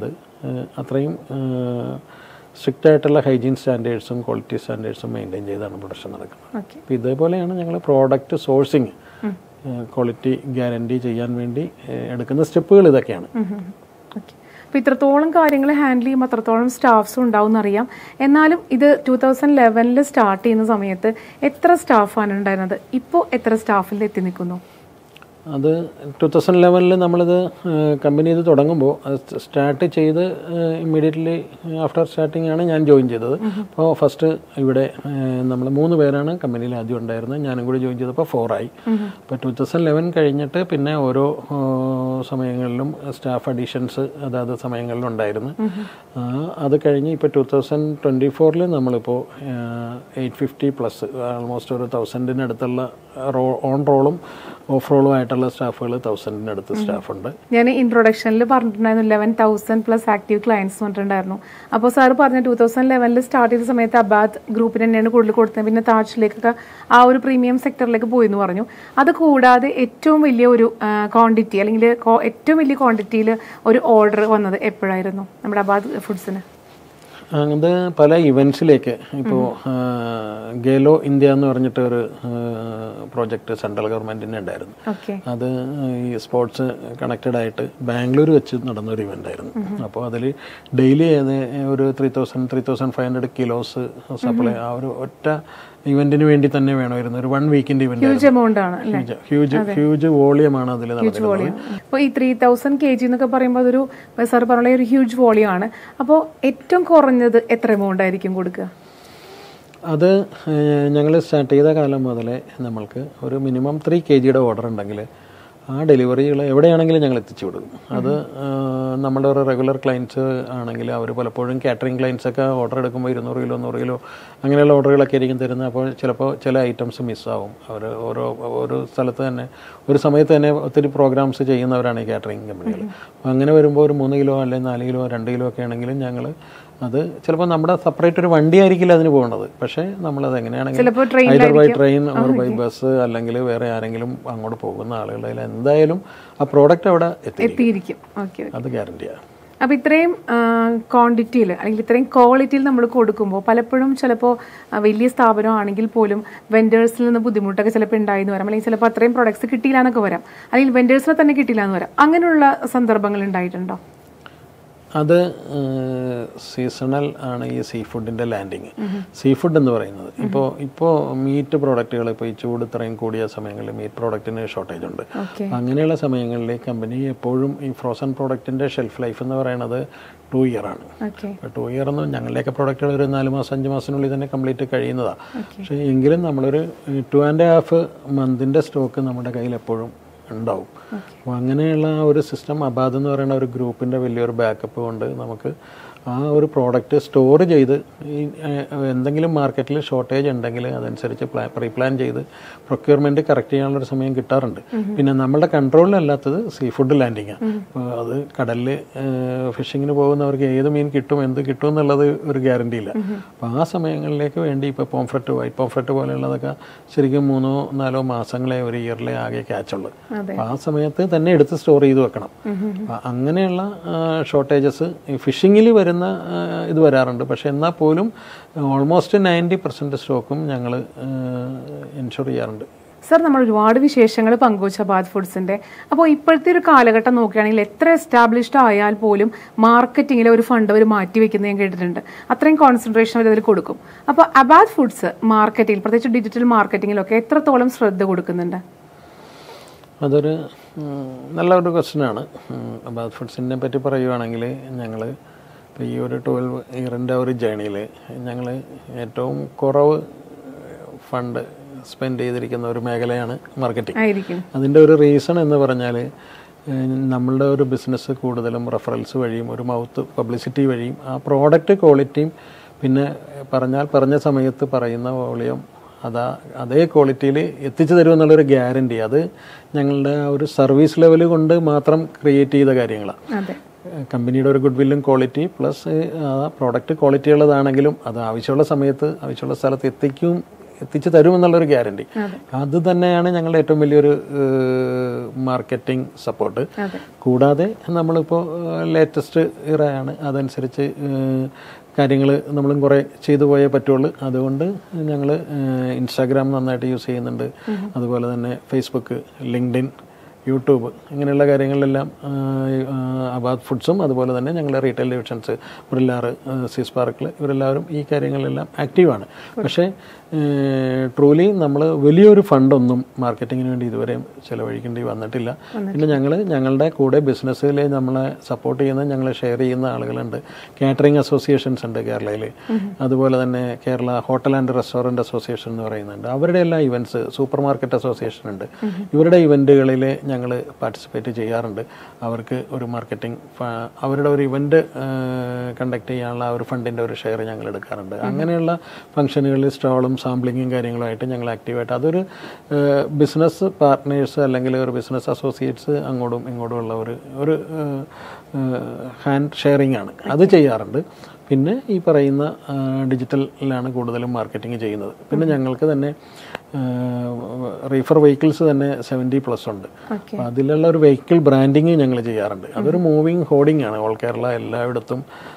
ഏഹ്, അത്രയും സ്ട്രിക്റ്റ് ആയിട്ടുള്ള ഹൈജീൻ സ്റ്റാൻഡേർഡ്സും ക്വാളിറ്റി സ്റ്റാൻഡേർഡ്സും മെയിൻറ്റെയിൻ ചെയ്താണ് പ്രൊഡക്ഷൻ നടക്കുന്നത് ഓക്കെ അപ്പോൾ ഇതേപോലെയാണ് ഞങ്ങൾ പ്രോഡക്റ്റ് സോഴ്സിങ് ക്വാളിറ്റി ഗ്യാരണ്ടി ചെയ്യാൻ വേണ്ടി ഏഹ്, എടുക്കുന്ന സ്റ്റെപ്പുകൾ ഇതൊക്കെയാണ് ഓക്കെ അപ്പോൾ ഇത്രത്തോളം കാര്യങ്ങൾ ഹാൻഡിൽ ചെയ്യുമ്പോൾ അത്രത്തോളം സ്റ്റാഫ്സും ഉണ്ടാവും എന്നറിയാം എന്നാലും ഇത് ടൂ തൗസൻഡ് ലെവനിൽ സ്റ്റാർട്ട് ചെയ്യുന്ന സമയത്ത് എത്ര സ്റ്റാഫാണ് ഉണ്ടായിരുന്നത് ഇപ്പോൾ എത്ര സ്റ്റാഫിൽ എത്തി നിൽക്കുന്നു അത് ടു തൗസൻഡ് ലെവനിൽ നമ്മളിത് കമ്പനി ഇത് തുടങ്ങുമ്പോൾ അത് സ്റ്റാർട്ട് ചെയ്ത് ഇമ്മീഡിയറ്റ്ലി ആഫ്റ്റർ സ്റ്റാർട്ടിംഗ് ആണ് ഞാൻ ജോയിൻ ചെയ്തത് അപ്പോൾ ഫസ്റ്റ് ഇവിടെ നമ്മൾ മൂന്ന് പേരാണ് കമ്പനിയിൽ ആദ്യം ഉണ്ടായിരുന്നത് ഞാനും കൂടി ജോയിൻ ചെയ്തപ്പോൾ ഫോറായി അപ്പോൾ ടു തൗസൻഡ് ലെവൻ കഴിഞ്ഞിട്ട് പിന്നെ ഓരോ ആ, സമയങ്ങളിലും സ്റ്റാഫ് അഡീഷൻസ് അതാത് സമയങ്ങളിലും ഉണ്ടായിരുന്നു ആ, അത് കഴിഞ്ഞ് ഇപ്പോൾ ടു തൗസൻഡ് ട്വൻറ്റി ഫോറിൽ നമ്മളിപ്പോൾ എയ്റ്റ് ഫിഫ്റ്റി പ്ലസ് ആൾമോസ്റ്റ് ഒരു തൗസൻഡിനടുത്തുള്ള റോ ഓൺ റോളും ഓഫ് റോളും ആയിട്ടുള്ള സ്റ്റാഫുകൾ തൗസൻഡിനടുത്ത് സ്റ്റാഫുണ്ട് ഞാൻ ഇൻട്രൊഡക്ഷനിൽ പറഞ്ഞിട്ടുണ്ടായിരുന്നു eleven thousand plus active clients പറഞ്ഞിട്ടുണ്ടായിരുന്നു അപ്പോൾ സാർ പറഞ്ഞ ടൂ തൗസൻഡ് ലെവനിൽ സ്റ്റാർട്ട് ചെയ്ത സമയത്ത് അബാദ് ഗ്രൂപ്പിന് തന്നെയാണ് കൂടുതൽ കൊടുത്തത് പിന്നെ താജിലേക്കൊക്കെ ആ ഒരു പ്രീമിയം സെക്ടറിലേക്ക് പോയി എന്ന് പറഞ്ഞു അത് കൂടാതെ ഏറ്റവും വലിയ ഒരു ക്വാണ്ടിറ്റി അല്ലെങ്കിൽ കോ- ഏറ്റവും വലിയ ക്വാണ്ടിറ്റിയിൽ ഒരു ഓർഡർ വന്നത് എപ്പോഴായിരുന്നു നമ്മുടെ അബാദ് ഫുഡ്സിന് അത് പല ഇവൻറ്റ്സിലേക്ക് ഇപ്പോൾ ഗേലോ ഇന്ത്യ എന്ന് പറഞ്ഞിട്ട് ഒരു പ്രോജക്റ്റ് സെൻട്രൽ ഗവൺമെൻറ്റിൻ്റെ ഉണ്ടായിരുന്നു ഓക്കെ അത് ഈ സ്പോർട്സ് കണക്റ്റഡ് ആയിട്ട് ബാംഗ്ലൂർ വെച്ച് നടന്ന ഒരു ഇവൻ്റ് ആയിരുന്നു അപ്പോൾ അതിൽ ഡെയിലി ഒരു three thousand three thousand five hundred kilos supply ആ ഒരു ഒറ്റ ഇവന്റിന് വേണ്ടി തന്നെ വേണമായിരുന്നു ഒരു വൺ വീക്കിന്റെ ഇവന്റ് ഹ്യൂജ് എമൗണ്ട് ആണ് അല്ലേ ഹ്യൂജ് ഹ്യൂജ് വോളിയമാണ് അതിൽ നടക്കുന്നത് അപ്പോൾ ഈ ത്രീ തൗസൻഡ് കെ ജി എന്നൊക്കെ പറയുമ്പോൾ അതൊരു സാർ പറഞ്ഞ ഒരു ഹ്യൂജ് വോളിയം ആണ് അപ്പോൾ ഏറ്റവും കുറഞ്ഞത് എത്ര എമൗണ്ട് ആയിരിക്കും കൊടുക്കുക അത് ഞങ്ങൾ സ്റ്റാർട്ട് ചെയ്ത കാലം മുതലേ നമ്മൾക്ക് ഒരു മിനിമം ത്രീ കെ ജിയുടെ ഓർഡർ ഉണ്ടെങ്കിൽ ആ ഡെലിവറികൾ എവിടെയാണെങ്കിലും ഞങ്ങൾ എത്തിച്ചു കൊടുക്കും അത് ആ, നമ്മുടെ ഒരു റെഗുലർ ക്ലയൻസ് ആണെങ്കിൽ അവർ പലപ്പോഴും കാറ്ററിംഗ് ക്ലയൻസ് ഒക്കെ ഓർഡർ എടുക്കുമ്പോൾ ഇരുന്നൂറ് കിലോ നൂറ് കിലോ അങ്ങനെയുള്ള ഓർഡറുകളൊക്കെ ആയിരിക്കും തരുന്നത് അപ്പോൾ ചിലപ്പോൾ ചില ഐറ്റംസ് മിസ്സാവും അവർ ഓരോ ഒരു സ്ഥലത്ത് തന്നെ ഒരു സമയത്ത് തന്നെ ഒത്തിരി പ്രോഗ്രാംസ് ചെയ്യുന്നവരാണ് ഈ കാറ്ററിംഗ് കമ്പനികൾ അപ്പോൾ അങ്ങനെ വരുമ്പോൾ ഒരു മൂന്ന് കിലോ അല്ലെങ്കിൽ നാല് കിലോ രണ്ട് കിലോ ഒക്കെ ആണെങ്കിലും ഞങ്ങൾ അത് ചിലപ്പോൾ നമ്മുടെ സെപ്പറേറ്റ് ഒരു വണ്ടി ആയിരിക്കില്ല അതിന് പോകുന്നത് പക്ഷേ നമ്മളത് എങ്ങനെയാണെങ്കിലും ചിലപ്പോൾ train either by train or by bus അല്ലെങ്കിൽ വേറെ ആരെങ്കിലും അങ്ങോട്ട് പോകുന്ന ആളുകളുടെ കയ്യിൽ എന്തായാലും ആ പ്രോഡക്റ്റ് അവിടെ എത്തി എത്തിയിരിക്കും ഓക്കെ അത് ഗ്യാരണ്ടിയാണ് അപ്പോൾ ഇത്രയും ക്വാണ്ടിറ്റിയിൽ അല്ലെങ്കിൽ ഇത്രയും ക്വാളിറ്റിയിൽ നമ്മൾ കൊടുക്കുമ്പോൾ പലപ്പോഴും ചിലപ്പോൾ വലിയ സ്ഥാപനമാണെങ്കിൽ പോലും വെൻഡേഴ്സിൽ നിന്ന് ബുദ്ധിമുട്ടൊക്കെ ചിലപ്പോൾ ഉണ്ടായിന്ന് വരാം അല്ലെങ്കിൽ ചിലപ്പോൾ അത്രയും പ്രൊഡക്ട്സ് കിട്ടിയില്ല എന്നൊക്കെ വരാം അല്ലെങ്കിൽ വെൻഡേഴ്സിനെ തന്നെ കിട്ടിയില്ല എന്ന് വരാം അങ്ങനെയുള്ള സന്ദർഭങ്ങൾ ഉണ്ടായിട്ടുണ്ടോ അത് സീസണൽ ആണ് ഈ സീ ഫുഡിൻ്റെ ലാൻഡിങ് സീ ഫുഡ് എന്ന് പറയുന്നത് ഇപ്പോൾ ഇപ്പോൾ മീറ്റ് പ്രോഡക്റ്റുകൾ ഇപ്പോൾ ഈ ചൂട് ഇത്രയും കൂടിയ സമയങ്ങളിൽ മീറ്റ് പ്രോഡക്റ്റിന് ഷോർട്ടേജ് ഉണ്ട് ഓക്കെ അങ്ങനെയുള്ള സമയങ്ങളിൽ കമ്പനി എപ്പോഴും ഈ ഫ്രോസൺ പ്രോഡക്റ്റിൻ്റെ ഷെൽഫ് ലൈഫ് എന്ന് പറയുന്നത് ടു ഇയർ ആണ് ഓക്കെ ഇപ്പോൾ ടു ഇയർ എന്ന് ഞങ്ങളുടെയൊക്കെ പ്രോഡക്റ്റുകൾ ഒരു നാല് മാസം അഞ്ച് മാസത്തിനുള്ളിൽ തന്നെ കംപ്ലീറ്റ് കഴിയുന്നതാണ് പക്ഷേ എങ്കിലും നമ്മളൊരു ടു ആൻഡ് ഹാഫ് മന്തിൻ്റെ സ്റ്റോക്ക് നമ്മുടെ കയ്യിൽ എപ്പോഴും ഉണ്ടാവും അപ്പോൾ അങ്ങനെയുള്ള ആ ഒരു സിസ്റ്റം അബാദ് എന്ന് പറയുന്ന ഒരു ഗ്രൂപ്പിൻ്റെ വലിയൊരു ബാക്കപ്പ് കൊണ്ട് നമുക്ക് ആ ഒരു പ്രോഡക്റ്റ് സ്റ്റോർ ചെയ്ത് ഈ ഏഹ്, എന്തെങ്കിലും മാർക്കറ്റിൽ ഷോർട്ടേജ് ഉണ്ടെങ്കിൽ അതനുസരിച്ച് പ്ലാ പ്രീ പ്ലാൻ ചെയ്ത് പ്രൊക്യൂർമെൻറ്റ് കറക്റ്റ് ചെയ്യാനുള്ളൊരു സമയം കിട്ടാറുണ്ട് പിന്നെ നമ്മുടെ കൺട്രോളിലല്ലാത്തത് സീ ഫുഡ് ലാൻഡിങ്ങാണ് അപ്പോൾ അത് കടലിൽ ഫിഷിങ്ങിന് പോകുന്നവർക്ക് ഏത് മീൻ കിട്ടും എന്ത് കിട്ടും എന്നുള്ളത് ഒരു ഗ്യാരണ്ടി ഇല്ല അപ്പോൾ ആ സമയങ്ങളിലേക്ക് വേണ്ടി ഇപ്പോൾ പോംഫ്രറ്റ് വൈറ്റ് പോംഫ്രറ്റ് പോലെയുള്ളതൊക്കെ ശരിക്കും മൂന്നോ നാലോ മാസങ്ങളെ ഒരു ഇയറിലെ ആകെ ക്യാച്ചുള്ളൂ അതെ. അപ്പോൾ ആ സമയത്ത് തന്നെ എടുത്ത് സ്റ്റോർ ചെയ്ത് വെക്കണം അപ്പോൾ അങ്ങനെയുള്ള ഷോർട്ടേജസ് ഈ ഫിഷിങ്ങിൽ വരുന്ന ആ, ഇത് വരാറുണ്ട് പക്ഷേ എന്നാൽ പോലും ഓൾമോസ്റ്റ് നയൻറ്റി പെർസെൻറ്റ് സ്റ്റോക്കും ഞങ്ങൾ ഇൻഷുർ ചെയ്യാറുണ്ട് സർ നമ്മൾ ഒരുപാട് വിശേഷങ്ങൾ പങ്കുവച്ച അബാദ് ഫുഡ്സിന്റെ അപ്പോൾ ഇപ്പോഴത്തെ ഒരു കാലഘട്ടം നോക്കുകയാണെങ്കിൽ എത്ര എസ്റ്റാബ്ലിഷ്ഡ് ആയാൽ പോലും മാർക്കറ്റിങ്ങിൽ ഒരു ഫണ്ട് അവർ മാറ്റി വെക്കുന്നത് ഞാൻ കേട്ടിട്ടുണ്ട് അത്രയും കോൺസെൻട്രേഷൻ അവർ അതിൽ കൊടുക്കും അപ്പോൾ അബാദ് ഫുഡ്സ് മാർക്കറ്റിംഗ് പ്രത്യേകിച്ച് ഡിജിറ്റൽ മാർക്കറ്റിങ്ങിലൊക്കെ എത്രത്തോളം ശ്രദ്ധ കൊടുക്കുന്നുണ്ട് അതൊരു ഉം, നല്ലൊരു ക്വസ്റ്റ്യനാണ് അബാദ് ഫുഡ്സിനെ പറ്റി പറയുവാണെങ്കിൽ ഞങ്ങൾ ഇപ്പോൾ ഈ ഒരു ട്വൽവ് ഇയറിൻ്റെ ഒരു ജേണിയിൽ ഞങ്ങൾ ഏറ്റവും കുറവ് ഫണ്ട് സ്പെൻഡ് ചെയ്തിരിക്കുന്ന ഒരു മേഖലയാണ് മാർക്കറ്റിംഗ് ആയിരിക്കും അതിൻ്റെ ഒരു റീസൺ എന്ന് പറഞ്ഞാൽ നമ്മളുടെ ഒരു ബിസിനസ് കൂടുതലും റെഫറൻസ് വഴിയും ഒരു മൗത്ത് പബ്ലിസിറ്റി വഴിയും ആ പ്രോഡക്റ്റ് ക്വാളിറ്റിയും പിന്നെ പറഞ്ഞാൽ പറഞ്ഞ സമയത്ത് പറയുന്ന വോളിയം അതാ അതേ ക്വാളിറ്റിയിൽ എത്തിച്ചു തരുമെന്നുള്ളൊരു ഗ്യാരണ്ടി അത് ഞങ്ങളുടെ ആ ഒരു സർവീസ് ലെവൽ കൊണ്ട് മാത്രം ക്രിയേറ്റ് ചെയ്ത കാര്യങ്ങളാണ് അതെ കമ്പനിയുടെ ഒരു ഗുഡ് വില്ലും ക്വാളിറ്റി പ്ലസ് ആ പ്രോഡക്റ്റ് ക്വാളിറ്റി ഉള്ളതാണെങ്കിലും അത് ആവശ്യമുള്ള സമയത്ത് ആവശ്യമുള്ള സ്ഥലത്ത് എത്തിക്കും എത്തിച്ചു തരുമെന്നുള്ളൊരു ഗ്യാരണ്ടി അത് തന്നെയാണ് ഞങ്ങളുടെ ഏറ്റവും വലിയൊരു മാർക്കറ്റിംഗ് സപ്പോർട്ട് അതെ കൂടാതെ നമ്മളിപ്പോൾ ലേറ്റസ്റ്റ് ഇറയാണ് അതനുസരിച്ച് കാര്യങ്ങൾ നമ്മളും കുറേ ചെയ്തു പോയേ പറ്റുള്ളൂ അതുകൊണ്ട് ഞങ്ങൾ ഇൻസ്റ്റാഗ്രാം നന്നായിട്ട് യൂസ് ചെയ്യുന്നുണ്ട് അതുപോലെ തന്നെ ഫേസ്ബുക്ക് ലിങ്ക്ഡിൻ യൂട്യൂബ് ഇങ്ങനെയുള്ള കാര്യങ്ങളിലെല്ലാം അബാദ് ഫുഡ്സും അതുപോലെ തന്നെ ഞങ്ങളുടെ റീറ്റെയിൽ ഡിവിഷൻസ് ബ്രില്ലാർ സീസ് പാർക്കിൽ ഇവരെല്ലാവരും ഈ കാര്യങ്ങളിലെല്ലാം ആക്റ്റീവാണ് പക്ഷേ ട്രൂലി നമ്മൾ വലിയൊരു ഫണ്ടൊന്നും മാർക്കറ്റിങ്ങിന് വേണ്ടി ഇതുവരെയും ചിലവഴിക്കേണ്ടി വന്നിട്ടില്ല പിന്നെ ഞങ്ങൾ ഞങ്ങളുടെ കൂടെ ബിസിനസ്സിൽ നമ്മളെ സപ്പോർട്ട് ചെയ്യുന്ന ഞങ്ങളെ ഷെയർ ചെയ്യുന്ന ആളുകളുണ്ട് കാറ്ററിംഗ് അസോസിയേഷൻസ് ഉണ്ട് കേരളയിൽ അതുപോലെ തന്നെ Kerala hotel and restaurant association എന്ന് പറയുന്നുണ്ട് അവരുടെ എല്ലാ ഇവൻറ്റ്സ് സൂപ്പർ മാർക്കറ്റ് അസോസിയേഷൻ ഉണ്ട് ഇവരുടെ ഇവൻറ്റുകളിൽ ഞങ്ങൾ പാർട്ടിസിപ്പേറ്റ് ചെയ്യാറുണ്ട് അവർക്ക് ഒരു മാർക്കറ്റിംഗ് അവരുടെ ഒരു ഇവൻറ്റ് കണ്ടക്ട് ചെയ്യാനുള്ള ആ ഒരു ഫണ്ടിൻ്റെ ഒരു ഷെയർ ഞങ്ങൾ എടുക്കാറുണ്ട് അങ്ങനെയുള്ള ഫംഗ്ഷനുകളിൽ സ്റ്റാളും സാമ്പിളിങ്ങും കാര്യങ്ങളുമായിട്ട് ഞങ്ങൾ ആക്റ്റീവായിട്ട് അതൊരു ബിസിനസ് പാർട്ട്നേഴ്സ് അല്ലെങ്കിൽ ഒരു ബിസിനസ് അസോസിയേറ്റ്സ് അങ്ങോട്ടും ഇങ്ങോട്ടും ഉള്ള ഒരു ഒരു ഹാൻഡ് ഷെയറിംഗ് ആണ് അത് ചെയ്യാറുണ്ട് പിന്നെ ഈ പറയുന്ന ഡിജിറ്റലിലാണ് കൂടുതലും മാർക്കറ്റിംഗ് ചെയ്യുന്നത് പിന്നെ ഞങ്ങൾക്ക് തന്നെ റീഫർ വെഹിക്കിൾസ് തന്നെ സെവൻറ്റി പ്ലസ് ഉണ്ട് ഓക്കെ അപ്പോൾ അതിലുള്ള ഒരു വെഹിക്കിൾ ബ്രാൻഡിങ് ഞങ്ങൾ ചെയ്യാറുണ്ട് അതൊരു മൂവിങ് ഹോർഡിംഗ് ആണ് ഓൾ കേരള എല്ലായിടത്തും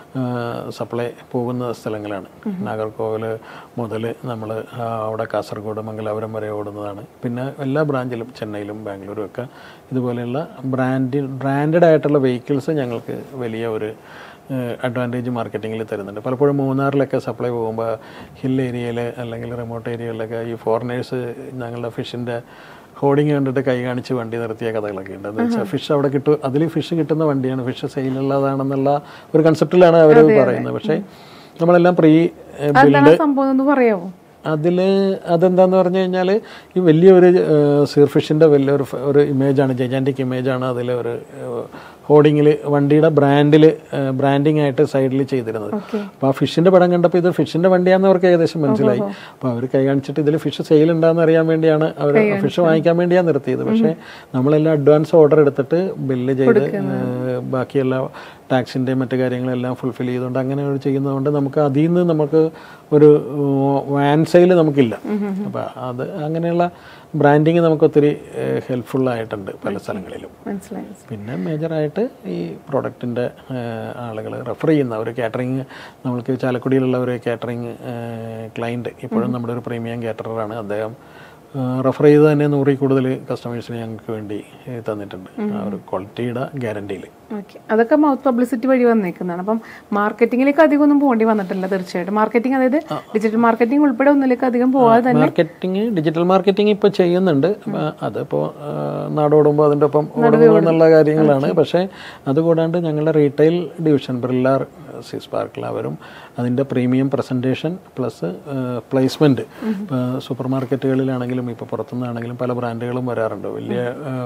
സപ്ലൈ പോകുന്ന സ്ഥലങ്ങളാണ് നാഗർകോവിൽ മുതൽ നമ്മൾ അവിടെ കാസർഗോഡ് മംഗലാപുരം വരെ ഓടുന്നതാണ് പിന്നെ എല്ലാ ബ്രാഞ്ചിലും ചെന്നൈയിലും ബാംഗ്ലൂരും ഒക്കെ ഇതുപോലെയുള്ള ബ്രാൻഡ് ബ്രാൻഡഡ് ആയിട്ടുള്ള വെഹിക്കിൾസ് ഞങ്ങൾക്ക് വലിയ ഒരു അഡ്വാൻറ്റേജ് മാർക്കറ്റിങ്ങിൽ തരുന്നുണ്ട് പലപ്പോഴും മൂന്നാറിലൊക്കെ സപ്ലൈ പോകുമ്പോൾ ഹിൽ ഏരിയയിൽ അല്ലെങ്കിൽ റിമോട്ട് ഏരിയകളിലൊക്കെ ഈ ഫോറിനേഴ്സ് ഞങ്ങളുടെ ഫിഷിൻ്റെ ഹോർഡിങ് കണ്ടിട്ട് കൈ കാണിച്ച് വണ്ടി നിർത്തിയ കഥകളൊക്കെ ഉണ്ട് എന്ന് വെച്ചാൽ ഫിഷ് അവിടെ കിട്ടും അതിൽ ഫിഷ് കിട്ടുന്ന വണ്ടിയാണ് ഫിഷ് സെയിലുള്ളതാണെന്നുള്ള ഒരു കൺസെപ്റ്റിലാണ് അവർ പറയുന്നത് പക്ഷേ നമ്മളെല്ലാം പ്രീ അതെന്താണ് സംഭവം എന്ന് പറയാമോ അതിൽ അതെന്താന്ന് പറഞ്ഞു കഴിഞ്ഞാൽ ഈ വലിയൊരു സീർ ഫിഷിൻ്റെ വലിയൊരു ഫ- ഒരു ഇമേജാണ് ജൈജാൻറ്റിക് ഇമേജാണ് അതിൽ ഒരു ഹോർഡിങ്ങിൽ വണ്ടിയുടെ ബ്രാൻഡിൽ ബ്രാൻഡിങ് ആയിട്ട് സൈഡിൽ ചെയ്തിരുന്നത് ഓക്കെ അപ്പോൾ ആ ഫിഷിൻ്റെ പടം കണ്ടപ്പോൾ ഇത് ഫിഷിൻ്റെ വണ്ടിയാണെന്ന് അവർക്ക് ഏകദേശം മനസ്സിലായി അപ്പോൾ അവർ കൈ കാണിച്ചിട്ട് ഇതിൽ ഫിഷ് സെയിൽ ഉണ്ടാകുന്ന അറിയാൻ വേണ്ടിയാണ് അവർ ഫിഷ് വാങ്ങിക്കാൻ വേണ്ടിയാണ് നിർത്തിയത് പക്ഷേ നമ്മളെല്ലാം അഡ്വാൻസ് ഓർഡർ എടുത്തിട്ട് ബില്ല് ചെയ്ത് ഏഹ്, ബാക്കിയെല്ലാ ടാക്സിൻ്റെയും മറ്റു കാര്യങ്ങളെല്ലാം ഫുൾഫിൽ ചെയ്തുകൊണ്ട് അങ്ങനെ ഒരു ചെയ്യുന്നതുകൊണ്ട് നമുക്ക് അതിൽ നിന്ന് നമുക്ക് ഒരു വാൻ സെയിൽ നമുക്കില്ല അപ്പോൾ അത് അങ്ങനെയുള്ള ബ്രാൻഡിങ് നമുക്ക് ഒത്തിരി ഹെൽപ്ഫുൾ ആയിട്ടുണ്ട് പല സ്ഥലങ്ങളിലും മനസ്സിലായി പിന്നെ മേജറായിട്ട് ഈ പ്രൊഡക്റ്റിൻ്റെ ആളുകൾ റെഫർ ചെയ്യുന്ന ഒരു കാറ്ററിങ് നമ്മൾക്ക് ചാലക്കുടിയിലുള്ള ഒരു കാറ്ററിങ് ക്ലയൻറ്റ് ഇപ്പോഴും നമ്മുടെ ഒരു പ്രീമിയം കാറ്റററാണ് അദ്ദേഹം റെഫർ ചെയ്ത് തന്നെ നൂറിൽ കൂടുതൽ കസ്റ്റമേഴ്സിനെ ഞങ്ങൾക്ക് വേണ്ടി ഏഹ്, തന്നിട്ടുണ്ട് ആ ഒരു ക്വാളിറ്റിയുടെ ഗ്യാരണ്ടിയിൽ ഓക്കെ അതൊക്കെ മൗത്ത് പബ്ലിസിറ്റി വഴി വന്നേക്കുന്നതാണ് അപ്പം മാർക്കറ്റിംഗിലേക്ക് അധികം ഒന്നും പോകേണ്ടി വന്നിട്ടില്ല തീർച്ചയായിട്ടും മാർക്കറ്റിംഗ് അതായത് ഡിജിറ്റൽ മാർക്കറ്റിംഗ് ഉൾപ്പെടെ ഒന്നിലേക്ക് അധികം പോകാതെ തന്നെ മാർക്കറ്റിംഗ് ഡിജിറ്റൽ മാർക്കറ്റിംഗ് ഇപ്പോൾ ചെയ്യുന്നുണ്ട് അപ്പൊ അതിപ്പോൾ നാടോടുമ്പോൾ അതിൻ്റെ ഒപ്പം ഓടുന്നു എന്നുള്ള കാര്യങ്ങളാണ് പക്ഷേ അതുകൂടാണ്ട് ഞങ്ങളുടെ റീറ്റെയിൽ ഡിവിഷൻ ബ്രില്ലാർ സീസ് പാർക്കിൽ അവരും അതിൻ്റെ പ്രീമിയം പ്രസൻറ്റേഷൻ പ്ലസ് പ്ലേസ്മെൻറ്റ് ഇപ്പോൾ സൂപ്പർ മാർക്കറ്റുകളിലാണെങ്കിലും ഇപ്പോൾ പുറത്തുനിന്നാണെങ്കിലും പല ബ്രാൻഡുകളും വരാറുണ്ട് വലിയ